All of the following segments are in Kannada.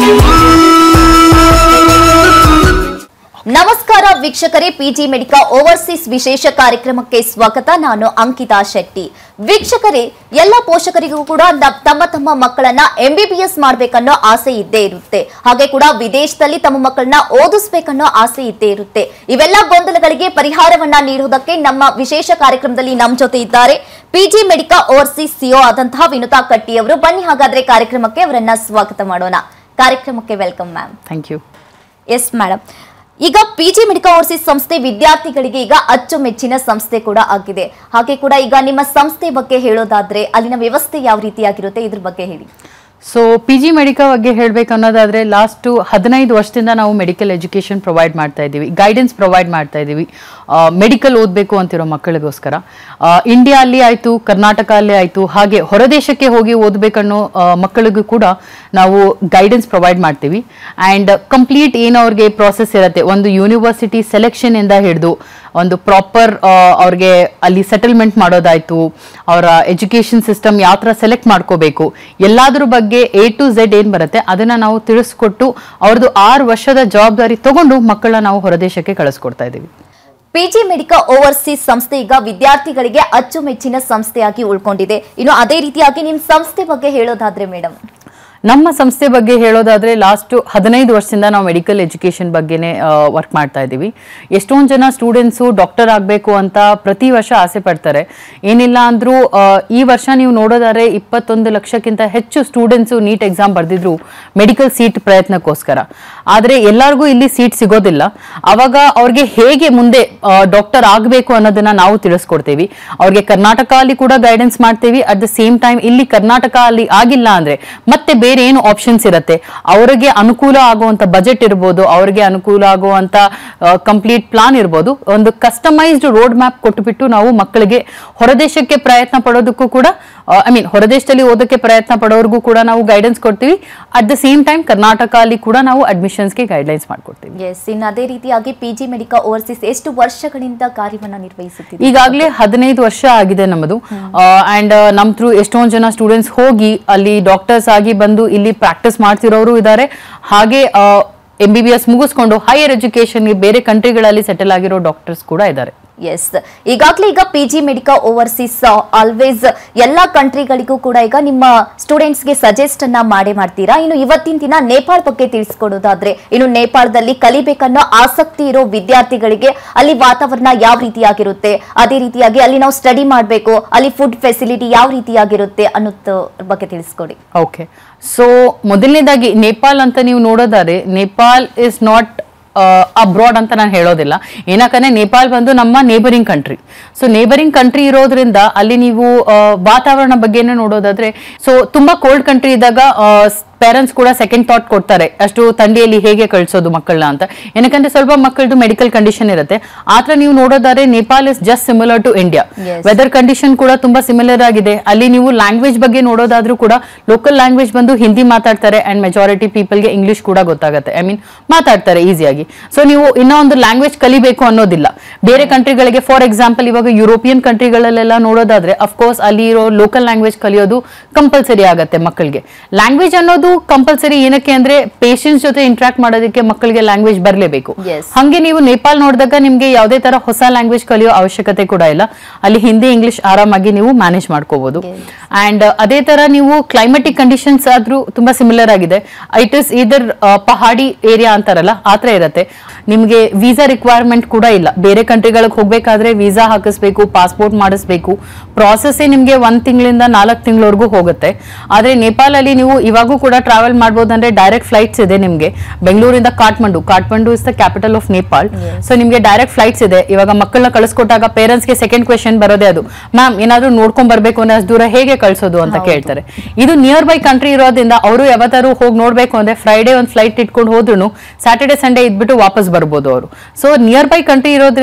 ನಮಸ್ಕಾರ ವೀಕ್ಷಕರೇ ಪಿಜಿ ಮೆಡಿಕಾ ಓವರ್ಸೀಸ್ ವಿಶೇಷ ಕಾರ್ಯಕ್ರಮಕ್ಕೆ ಸ್ವಾಗತ ನಾನು ಅಂಕಿತಾ ಶೆಟ್ಟಿ ವೀಕ್ಷಕರೇ ಎಲ್ಲ ಪೋಷಕರಿಗೂ ಕೂಡ ನ- ತಮ್ಮ ತಮ್ಮ ಮಕ್ಕಳನ್ನ ಎಂಬಿಬಿಎಸ್ ಮಾಡ್ಬೇಕನ್ನೋ ಆಸೆ ಇದ್ದೇ ಇರುತ್ತೆ ಹಾಗೆ ಕೂಡ ವಿದೇಶದಲ್ಲಿ ತಮ್ಮ ಮಕ್ಕಳನ್ನ ಓದಿಸ್ಬೇಕನ್ನೋ ಆಸೆ ಇದ್ದೇ ಇರುತ್ತೆ ಇವೆಲ್ಲ ಗೊಂದಲಗಳಿಗೆ ಪರಿಹಾರವನ್ನ ನೀಡುವುದಕ್ಕೆ ನಮ್ಮ ವಿಶೇಷ ಕಾರ್ಯಕ್ರಮದಲ್ಲಿ ನಮ್ಮ ಜೊತೆ ಇದ್ದಾರೆ ಪಿಜಿ ಮೆಡಿಕಾ ಓವರ್ಸೀಸ್ ಸಿಒ ಆದಂತಹ ವಿನುತಾ ಕಟ್ಟಿ ಅವರು ಬನ್ನಿ ಹಾಗಾದ್ರೆ ಕಾರ್ಯಕ್ರಮಕ್ಕೆ ಅವರನ್ನ ಸ್ವಾಗತ ಮಾಡೋಣ ಕಾರ್ಯಕ್ರಮಕ್ಕೆ welcome ma'am thank you yes madam ಈಗ ಪಿ ಜಿ ಮೆಡಿಕಲ್ ಓವರ್ಸೀಸ್ ಸಂಸ್ಥೆ ವಿದ್ಯಾರ್ಥಿಗಳಿಗೆ ಈಗ ಅಚ್ಚುಮೆಚ್ಚಿನ ಸಂಸ್ಥೆ ಕೂಡ ಆಗಿದೆ ಹಾಗೆ ಕೂಡ ಈಗ ನಿಮ್ಮ ಸಂಸ್ಥೆ ಬಗ್ಗೆ ಹೇಳೋದಾದ್ರೆ ಅಲ್ಲಿನ ವ್ಯವಸ್ಥೆ ಯಾವ ರೀತಿಯಾಗಿರುತ್ತೆ ಇದ್ರ ಬಗ್ಗೆ ಹೇಳಿ ಸೊ ಪಿ ಜಿ ಮೆಡಿಕಾ ಬಗ್ಗೆ ಹೇಳಬೇಕು ಅನ್ನೋದಾದ್ರೆ ಲಾಸ್ಟ್ ಹದಿನೈದು ವರ್ಷದಿಂದ ನಾವು ಮೆಡಿಕಲ್ ಎಜುಕೇಶನ್ ಪ್ರೊವೈಡ್ ಮಾಡ್ತಾ ಇದ್ದೀವಿ ಗೈಡೆನ್ಸ್ ಪ್ರೊವೈಡ್ ಮಾಡ್ತಾ ಇದ್ದೀವಿ ಮೆಡಿಕಲ್ ಓದಬೇಕು ಅಂತಿರೋ ಮಕ್ಕಳಿಗೋಸ್ಕರ ಇಂಡಿಯಾ ಅಲ್ಲಿ ಆಯಿತು ಕರ್ನಾಟಕ ಅಲ್ಲಿ ಆಯಿತು ಹಾಗೆ ಹೊರದೇಶಕ್ಕೆ ಹೋಗಿ ಓದಬೇಕನ್ನೋ ಮಕ್ಕಳಿಗೂ ಕೂಡ ನಾವು ಗೈಡೆನ್ಸ್ ಪ್ರೊವೈಡ್ ಮಾಡ್ತೀವಿ ಆ್ಯಂಡ್ ಕಂಪ್ಲೀಟ್ ಏನು ಅವ್ರಿಗೆ ಪ್ರಾಸೆಸ್ ಇರುತ್ತೆ ಒಂದು ಯೂನಿವರ್ಸಿಟಿ ಸೆಲೆಕ್ಷನ್ ಇಂದ ಹಿಡಿದು ಒಂದು ಪ್ರಾಪರ್ ಅವ್ರಿಗೆ ಅಲ್ಲಿ ಸೆಟಲ್ಮೆಂಟ್ ಮಾಡೋದಾಯ್ತು ಅವರ ಎಜುಕೇಶನ್ ಸಿಸ್ಟಮ್ ಯಾವ ಥರ ಸೆಲೆಕ್ಟ್ ಮಾಡ್ಕೋಬೇಕು ಎಲ್ಲಾದ್ರ ಬಗ್ಗೆ ಎ ಟು ಝೆಡ್ ಏನು ಬರುತ್ತೆ ಅದನ್ನ ನಾವು ತಿಳಿಸ್ಕೊಟ್ಟು ಅವ್ರದ್ದು ಆರು ವರ್ಷದ ಜವಾಬ್ದಾರಿ ತಗೊಂಡು ಮಕ್ಕಳನ್ನ ನಾವು ಹೊರದೇಶಕ್ಕೆ ಕಳಿಸ್ಕೊಡ್ತಾ ಇದ್ದೀವಿ ಪಿಜಿ ಮೆಡಿಕಲ್ ಓವರ್ಸೀಸ್ ಸಂಸ್ಥೆ ಈಗ ವಿದ್ಯಾರ್ಥಿಗಳಿಗೆ ಅಚ್ಚುಮೆಚ್ಚಿನ ಸಂಸ್ಥೆಯಾಗಿ ಉಳ್ಕೊಂಡಿದೆ ಇನ್ನು ಅದೇ ರೀತಿಯಾಗಿ ನಿಮ್ ಸಂಸ್ಥೆ ಬಗ್ಗೆ ಹೇಳೋದಾದ್ರೆ ಮೇಡಮ್ ನಮ್ಮ ಸಂಸ್ಥೆ ಬಗ್ಗೆ ಹೇಳೋದಾದ್ರೆ ಲಾಸ್ಟ್ ಹದಿನೈದು ವರ್ಷದಿಂದ ನಾವು ಮೆಡಿಕಲ್ ಎಜುಕೇಶನ್ ಬಗ್ಗೆನೇ ವರ್ಕ್ ಮಾಡ್ತಾ ಇದ್ದೀವಿ ಎಷ್ಟೊಂದು ಜನ ಸ್ಟೂಡೆಂಟ್ಸು ಡಾಕ್ಟರ್ ಆಗಬೇಕು ಅಂತ ಪ್ರತಿ ವರ್ಷ ಆಸೆ ಪಡ್ತಾರೆ ಏನಿಲ್ಲ ಅಂದ್ರೂ ಆ, ಈ ವರ್ಷ ನೀವು ನೋಡೋದಾದ್ರೆ ಇಪ್ಪತ್ತೊಂದು ಲಕ್ಷಕ್ಕಿಂತ ಹೆಚ್ಚು ಸ್ಟೂಡೆಂಟ್ಸು ನೀಟ್ ಎಕ್ಸಾಮ್ ಬರೆದಿದ್ರು ಮೆಡಿಕಲ್ ಸೀಟ್ ಪ್ರಯತ್ನಕ್ಕೋಸ್ಕರ ಆದರೆ ಎಲ್ಲರಿಗೂ ಇಲ್ಲಿ ಸೀಟ್ ಸಿಗೋದಿಲ್ಲ ಅವಾಗ ಅವ್ರಿಗೆ ಹೇಗೆ ಮುಂದೆ ಡಾಕ್ಟರ್ ಆಗಬೇಕು ಅನ್ನೋದನ್ನ ನಾವು ತಿಳಿಸ್ಕೊಡ್ತೀವಿ ಅವ್ರಿಗೆ ಕರ್ನಾಟಕ ಅಲ್ಲಿ ಕೂಡ ಗೈಡೆನ್ಸ್ ಮಾಡ್ತೀವಿ ಅಟ್ ದ ಸೇಮ್ ಟೈಮ್ ಇಲ್ಲಿ ಕರ್ನಾಟಕ ಅಲ್ಲಿ ಆಗಿಲ್ಲ ಅಂದ್ರೆ ಮತ್ತೆ ಬೇರೆ ಏನು ಆಪ್ಷನ್ಸ್ ಇರುತ್ತೆ ಅವರಿಗೆ ಅನುಕೂಲ ಆಗುವಂತ ಬಜೆಟ್ ಇರ್ಬೋದು ಅವ್ರಿಗೆ ಅನುಕೂಲ ಆಗುವಂತ ಕಂಪ್ಲೀಟ್ ಪ್ಲಾನ್ ಇರ್ಬೋದು ಒಂದು ಕಸ್ಟಮೈಸ್ಡ್ ರೋಡ್ ಮ್ಯಾಪ್ ಕೊಟ್ಟುಬಿಟ್ಟು ನಾವು ಮಕ್ಕಳಿಗೆ ಹೊರದೇಶಕ್ಕೆ ಪ್ರಯತ್ನ ಪಡೋದಕ್ಕೂ ಕೂಡ ಐ ಮೀನ್ ಹೊರದೇಶದಲ್ಲಿ ಓದೋಕ್ಕೆ ಪ್ರಯತ್ನ ಪಡೋರ್ಗೂ ಕೂಡ ನಾವು ಗೈಡೆನ್ಸ್ ಕೊಡ್ತೀವಿ at the same time Karnataka ಅಲ್ಲಿ ಕೂಡ ನಾವು ಅಡ್ಮಿಷನ್ಸ್ಗೆ ಗೈಡ್ಲೈನ್ಸ್ ಮಾಡ್ಕೊಡ್ತೀವಿ ಎಸ್ ಇನ್ನು ಅದೇ ರೀತಿಯಾಗಿ ಪಿಜಿ ಮೆಡಿಕಲ್ ಓವರ್ಸೀಸ್ ಎಷ್ಟು ವರ್ಷಗಳಿಂದ ಕಾರ್ಯವನ್ನ ನಿರ್ವಹಿಸುತ್ತಿದೆ ಈಗಾಗಲೇ ಹದಿನೈದು ವರ್ಷ ಆಗಿದೆ ನಮ್ಮದು ಅಂಡ್ ನಮ್ ಥ್ರೂ ಎಷ್ಟೊಂದು ಜನ ಸ್ಟೂಡೆಂಟ್ಸ್ ಹೋಗಿ ಅಲ್ಲಿ ಡಾಕ್ಟರ್ಸ್ ಆಗಿ ಬಂದು ಇಲ್ಲಿ ಪ್ರಾಕ್ಟೀಸ್ ಮಾಡ್ತಿರೋರು ಇದ್ದಾರೆ ಹಾಗೆ ಎಂ ಬಿ ಬಿ ಎಸ್ ಮುಗಿಸ್ಕೊಂಡು ಹೈಯರ್ ಎಜುಕೇಶನ್ ಬೇರೆ ಕಂಟ್ರಿಗಳಲ್ಲಿ ಸೆಟಲ್ ಆಗಿರೋ ಡಾಕ್ಟರ್ಸ್ ಕೂಡ ಇದ್ದಾರೆ ಎಸ್ ಈಗಾಗಲೇ ಈಗ P G medical overseas always ಎಲ್ಲಾ ಕಂಟ್ರಿಗಳಿಗೂ ಕೂಡ ಈಗ ನಿಮ್ಮ ಸ್ಟೂಡೆಂಟ್ಸ್ಗೆ ಸಜೆಸ್ಟ್ ಅನ್ನ ಮಾಡೇ ಮಾಡ್ತೀರಾ ಇನ್ನು ಇವತ್ತಿನ ದಿನ ನೇಪಾಳ ಬಗ್ಗೆ ತಿಳಿಸ್ಕೊಡೋದಾದ್ರೆ ಇನ್ನು ನೇಪಾಳದಲ್ಲಿ ಕಲಿಬೇಕನ್ನೋ ಆಸಕ್ತಿ ಇರೋ ವಿದ್ಯಾರ್ಥಿಗಳಿಗೆ ಅಲ್ಲಿ ವಾತಾವರಣ ಯಾವ ರೀತಿಯಾಗಿರುತ್ತೆ ಅದೇ ರೀತಿಯಾಗಿ ಅಲ್ಲಿ ನಾವು ಸ್ಟಡಿ ಮಾಡಬೇಕು ಅಲ್ಲಿ ಫುಡ್ ಫೆಸಿಲಿಟಿ ಯಾವ ರೀತಿಯಾಗಿರುತ್ತೆ ಅನ್ನೋದ್ರ ಬಗ್ಗೆ ತಿಳಿಸ್ಕೊಡಿ ಓಕೆ ಸೊ ಮೊದಲನೇದಾಗಿ ನೇಪಾಲ್ ಅಂತ ನೀವು ನೋಡೋದಾದ್ರೆ ನೇಪಾಲ್ ಇಸ್ ನಾಟ್ ಅಬ್ರಾಡ್ ಅಂತ ನಾನು ಹೇಳೋದಿಲ್ಲ ಏನಕ್ಕಂದ್ರೆ ನೇಪಾಲ್ ಬಂದು ನಮ್ಮ neighbouring country so neighbouring country ಇರೋದ್ರಿಂದ ಅಲ್ಲಿ ನೀವು ಆ, ವಾತಾವರಣ ಬಗ್ಗೆನೇ ನೋಡೋದಾದ್ರೆ ಸೊ ತುಂಬಾ ಕೋಲ್ಡ್ ಕಂಟ್ರಿ ಇದ್ದಾಗ ಪೇರೆಂಟ್ಸ್ ಕೂಡ ಸೆಕೆಂಡ್ ಥಾಟ್ ಕೊಡ್ತಾರೆ ಅಷ್ಟು ಥಂಡಿಯಲ್ಲಿ ಹೇಗೆ ಕಳಿಸೋದು ಮಕ್ಕಳನ್ನ ಅಂತ ಏನಕ್ಕಂದ್ರೆ ಸ್ವಲ್ಪ ಮಕ್ಕಳದು ಮೆಡಿಕಲ್ ಕಂಡೀಷನ್ ಇರುತ್ತೆ ಆತರ ನೀವು ನೋಡೋದಾದ್ರೆ Nepal is just similar to India Yes. Weather condition ಕೂಡ ತುಂಬಾ ಸಿಮಿಲರ್ ಆಗಿದೆ ಅಲ್ಲಿ ನೀವು ಲ್ಯಾಂಗ್ವೇಜ್ ಬಗ್ಗೆ ನೋಡೋದಾದ್ರೂ ಕೂಡ ಲೋಕಲ್ ಲ್ಯಾಂಗ್ವೇಜ್ ಬಂದು ಹಿಂದಿ ಮಾತಾಡ್ತಾರೆ ಅಂಡ್ ಮೆಜಾರಿಟಿ ಪೀಪಲ್ಗೆ ಇಂಗ್ಲಿಷ್ ಕೂಡ ಗೊತ್ತಾಗುತ್ತೆ ಐ ಮೀನ್ ಮಾತಾಡ್ತಾರೆ ಈಸಿಯಾಗಿ ಸೊ ನೀವು ಇನ್ನೂ ಒಂದು ಲ್ಯಾಂಗ್ವೇಜ್ ಕಲಿಬೇಕು ಅನ್ನೋದಿಲ್ಲ ಬೇರೆ ಕಂಟ್ರಿಗಳಿಗೆ ಫಾರ್ ಎಕ್ಸಾಂಪಲ್ ಇವಾಗ ಯುರೋಪಿಯನ್ ಕಂಟ್ರಿಗಳಲ್ಲೆಲ್ಲ ನೋಡೋದಾದ್ರೆ ಅಫ್ಕೋರ್ಸ್ ಅಲ್ಲಿ ಇರೋ ಲೋಕಲ್ ಲ್ಯಾಂಗ್ವೇಜ್ ಕಲಿಯೋದು ಕಂಪಲ್ಸರಿ ಆಗುತ್ತೆ ಮಕ್ಕಳಿಗೆ ಲ್ಯಾಂಗ್ವೇಜ್ ಅನ್ನೋದು ಕಂಪಲ್ಸರಿ ಏನಕ್ಕೆ ಅಂದ್ರೆ ಪೇಷಂಟ್ಸ್ ಜೊತೆ ಇಂಟ್ರಾಕ್ಟ್ ಮಾಡೋದಕ್ಕೆ ಮಕ್ಕಳಿಗೆ ಲ್ಯಾಂಗ್ವೇಜ್ ಬರಲೇಬೇಕು Yes. ಹಂಗೆ ನೀವು ನೇಪಾಲ್ ನೋಡಿದಾಗ ನಿಮ್ಗೆ ಯಾವುದೇ ತರ ಹೊಸ ಲ್ಯಾಂಗ್ವೇಜ್ ಕಲಿಯೋ ಅವಶ್ಯಕತೆ ಕೂಡ ಇಲ್ಲ ಅಲ್ಲಿ ಹಿಂದಿ ಇಂಗ್ಲಿಷ್ ಆರಾಮಾಗಿ ನೀವು ಮ್ಯಾನೇಜ್ ಮಾಡ್ಕೋಬಹುದು ಅಂಡ್ ಅದೇ ತರ ನೀವು ಕ್ಲೈಮೆಟಿಕ್ ಕಂಡೀಷನ್ಸ್ ಆದ್ರೂ ತುಂಬಾ ಸಿಮಿಲರ್ ಆಗಿದೆ ಇಟ್ ಇಸ್ ಇದರ್ ಪಹಾಡಿ ಏರಿಯಾ ಅಂತಾರಲ್ಲ ಆತರ ಇರುತ್ತೆ ನಿಮ್ಗೆ ವೀಸಾ ರಿಕ್ವೈರ್ಮೆಂಟ್ ಕೂಡ ಇಲ್ಲ ಬೇರೆ ಕಂಟ್ರಿಗಳಿಗೆ ಹೋಗ್ಬೇಕಾದ್ರೆ ವೀಸಾ ಹಾಕಿಸ್ಬೇಕು ಪಾಸ್ಪೋರ್ಟ್ ಮಾಡಿಸ್ಬೇಕು ಪ್ರಾಸೆಸ್ ನಿಮ್ಗೆ ಒಂದ್ ತಿಂಗಳಿಂದ ನಾಲ್ಕು ತಿಂಗಳವರೆಗೂ ಹೋಗುತ್ತೆ ಆದ್ರೆ ನೇಪಾಲ್ ಅಲ್ಲಿ ನೀವು ಇವಾಗೂ ಕೂಡ ಟ್ರಾವೆಲ್ ಮಾಡ್ಬೋದಂದ್ರೆ ಡೈರೆಕ್ಟ್ ಫ್ಲೈಟ್ಸ್ ಇದೆ ನಿಮ್ಗೆ ಬೆಂಗಳೂರಿಂದ Kathmandu Kathmandu is the capital of Nepal so ನಿಮ್ಗೆ ಡೈರೆಕ್ಟ್ ಫ್ಲೈಟ್ಸ್ ಇದೆ ಇವಾಗ ಮಕ್ಕಳನ್ನ ಕಳಿಸ್ಕೊಟ್ಟಾಗ ಪೇರೆಂಟ್ಸ್ಗೆ ಸೆಕೆಂಡ್ ಕ್ವೆಶನ್ ಬರೋದೇ ಅದು ಮ್ಯಾಮ್ ಏನಾದ್ರೂ ನೋಡ್ಕೊಂಡ್ ಬರ್ಬೇಕು ಅಂದ್ರೆ ಅಷ್ಟು ದೂರ ಹೇಗೆ ಕಳ್ಸೋದು ಅಂತ ಕೇಳ್ತಾರೆ ಇದು ನಿಯರ್ ಬೈ ಕಂಟ್ರಿ ಇರೋದ್ರಿಂದ ಅವರು ಯಾವತ್ತಾರು ಹೋಗಿ ನೋಡ್ಬೇಕು ಅಂದ್ರೆ ಫ್ರೈಡೇ ಒಂದು ಫ್ಲೈಟ್ ಇಟ್ಕೊಂಡು ಹೋದ್ರು ಸ್ಯಾಟರ್ಡೆ ಸಂಡೇ ಇದ್ಬಿಟ್ಟು ವಾಪಸ್ ಬರ್ಬೋದು ಅವರು ಸೊ ನಿಯರ್ ಬೈ ಕಂಟ್ರಿ ಇರೋದ್ರಿಂದ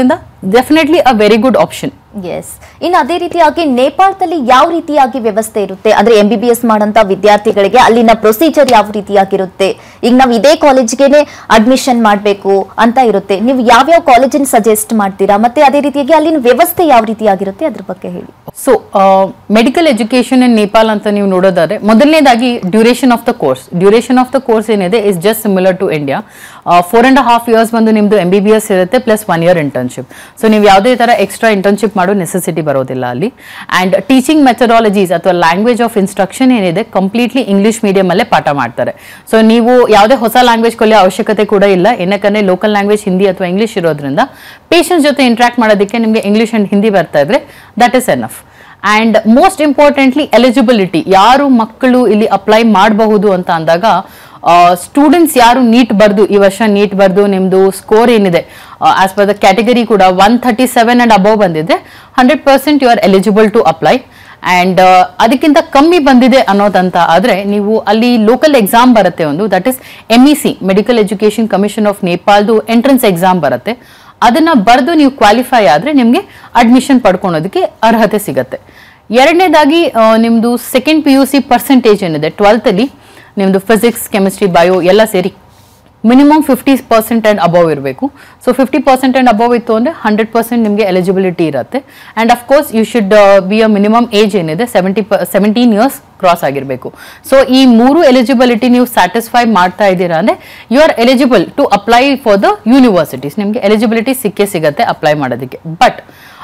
ಡೆಫಿನೆಟ್ಲಿ ಅ ವೆರಿ ಗುಡ್ ಆಪ್ಷನ್ ಎಸ್ ಇನ್ನು ಅದೇ ರೀತಿಯಾಗಿ ನೇಪಾಳದಲ್ಲಿ ಯಾವ ರೀತಿಯಾಗಿ ವ್ಯವಸ್ಥೆ ಇರುತ್ತೆ ಅಂದ್ರೆ ಎಂ ಬಿ ಬಿ ಎಸ್ ಮಾಡಂತ ವಿದ್ಯಾರ್ಥಿಗಳಿಗೆ ಅಲ್ಲಿನ ಪ್ರೊಸೀಜರ್ ಯಾವ ರೀತಿಯಾಗಿರುತ್ತೆ ಈಗ ನಾವು ಇದೇ ಕಾಲೇಜ್ಗೆನೆ ಅಡ್ಮಿಷನ್ ಮಾಡಬೇಕು ಅಂತ ಇರುತ್ತೆ ನೀವು ಯಾವ್ಯಾವ ಕಾಲೇಜನ್ನ ಸಜೆಸ್ಟ್ ಮಾಡ್ತೀರಾ ಮತ್ತೆ ಅದೇ ರೀತಿಯಾಗಿ ಅಲ್ಲಿನ ವ್ಯವಸ್ಥೆ ಯಾವ ರೀತಿಯಾಗಿರುತ್ತೆ ಅದ್ರ ಬಗ್ಗೆ ಹೇಳಿ so medical education in Nepal ಅಂತ ನೀವು ನೋಡೋದಾದ್ರೆ ಮೊದಲನೇದಾಗಿ duration of the course duration of the course ಏನಿದೆ is just similar to India four and half years ಬಂದು ನಿಮ್ದು ಎಂ ಬಿ ಬಿ ಎಸ್ ಇರುತ್ತೆ plus one year internship so ನೀವು ಯಾವುದೇ ತರ ಎಕ್ಸ್ಟ್ರಾ ಇಂಟರ್ನ್ಶಿಪ್ ಮಾಡೋ ನೆಸೆಸಿಟಿ ಬರೋದಿಲ್ಲ ಅಲ್ಲಿ ಅಂಡ್ ಟೀಚಿಂಗ್ ಮೆಥಡಾಲಜೀಸ್ ಅಥವಾ ಲ್ಯಾಂಗ್ವೇಜ್ ಆಫ್ ಇನ್ಸ್ಟ್ರಕ್ಷನ್ ಏನಿದೆ ಕಂಪ್ಲೀಟ್ಲಿ ಇಂಗ್ಲಿಷ್ ಮೀಡಿಯಂ ಅಲ್ಲೇ ಪಾಠ ಮಾಡ್ತಾರೆ ಸೊ ನೀವು ಯಾವುದೇ ಹೊಸ ಲ್ಯಾಂಗ್ವೇಜ್ ಕಲಿಯೋ ಅವಶ್ಯಕತೆ ಕೂಡ ಇಲ್ಲ ಏನಕ್ಕಂದ್ರೆ ಲೋಕಲ್ ಲ್ಯಾಂಗ್ವೇಜ್ ಹಿಂದಿ ಅಥವಾ ಇಂಗ್ಲಿಷ್ ಇರೋದ್ರಿಂದ ಪೇಷಂಟ್ಸ್ ಜೊತೆ ಇಂಟ್ರಾಕ್ಟ್ ಮಾಡೋದಕ್ಕೆ ನಿಮಗೆ ಇಂಗ್ಲಿಷ್ ಅಂಡ್ ಹಿಂದಿ ಬರ್ತಾ ಇದ್ರೆ that is enough and most importantly eligibility ಯಾರು ಮಕ್ಕಳು ಇಲ್ಲಿ ಅಪ್ಲೈ ಮಾಡಬಹುದು ಅಂತ ಅಂದಾಗ ಸ್ಟೂಡೆಂಟ್ಸ್ ಯಾರು ನೀಟ್ ಬರ್ದು ಈ ವರ್ಷ ನೀಟ್ ಬರ್ದು ನಿಮ್ದು ಸ್ಕೋರ್ ಏನಿದೆ ಆಸ್ ಪರ್ ದ ಕ್ಯಾಟಗರಿ ಕೂಡ one thirty seven and above ಬಂದಿದೆ hundred percent you are eligible to apply and ಅದಕ್ಕಿಂತ ಕಮ್ಮಿ ಬಂದಿದೆ ಅನ್ನೋದಂತ ಆದ್ರೆ ನೀವು ಅಲ್ಲಿ ಲೋಕಲ್ ಎಕ್ಸಾಮ್ ಬರುತ್ತೆ ಒಂದು that is M E C medical education commission of ನೇಪಾಲ್ದು ಎಂಟ್ರೆನ್ಸ್ ಎಕ್ಸಾಮ್ ಬರುತ್ತೆ ಅದನ್ನ ಬರೆದು ನೀವು ಕ್ವಾಲಿಫೈ ಆದ್ರೆ ನಿಮಗೆ ಅಡ್ಮಿಷನ್ ಪಡ್ಕೊಳೋದಕ್ಕೆ ಅರ್ಹತೆ ಸಿಗತ್ತೆ ಎರಡನೇದಾಗಿ ಆ, ನಿಮ್ದು second P U C percentage ಏನಿದೆ ಟ್ವೆಲ್ತ್ ಅಲ್ಲಿ ನಿಮ್ದು ಫಿಸಿಕ್ಸ್ ಕೆಮಿಸ್ಟ್ರಿ ಬಯೋ ಎಲ್ಲ ಸೇರಿ minimum fifty percent and above ಇರಬೇಕು so fifty percent and above ಇತ್ತು ಅಂದರೆ ಹಂಡ್ರೆಡ್ ಪರ್ಸೆಂಟ್ ನಿಮಗೆ ಎಲಿಜಿಬಿಲಿಟಿ ಇರುತ್ತೆ and of course you should be uh minimum age ಏನಿದೆ ಸೆವೆಂಟಿ ಪ ಸೆವೆಂಟೀನ್ ಇಯರ್ಸ್ ಕ್ರಾಸ್ ಆಗಿರಬೇಕು ಸೊ ಈ ಮೂರು ಎಲಿಜಿಬಿಲಿಟಿ ನೀವು ಸ್ಯಾಟಿಸ್ಫೈ ಮಾಡ್ತಾ ಇದ್ದೀರಾ ಅಂದರೆ you are eligible to apply for the universities ನಿಮಗೆ ಎಲಿಜಿಬಿಲಿಟಿ ಸಿಕ್ಕೇ ಸಿಗತ್ತೆ ಅಪ್ಲೈ ಮಾಡೋದಕ್ಕೆ ಬಟ್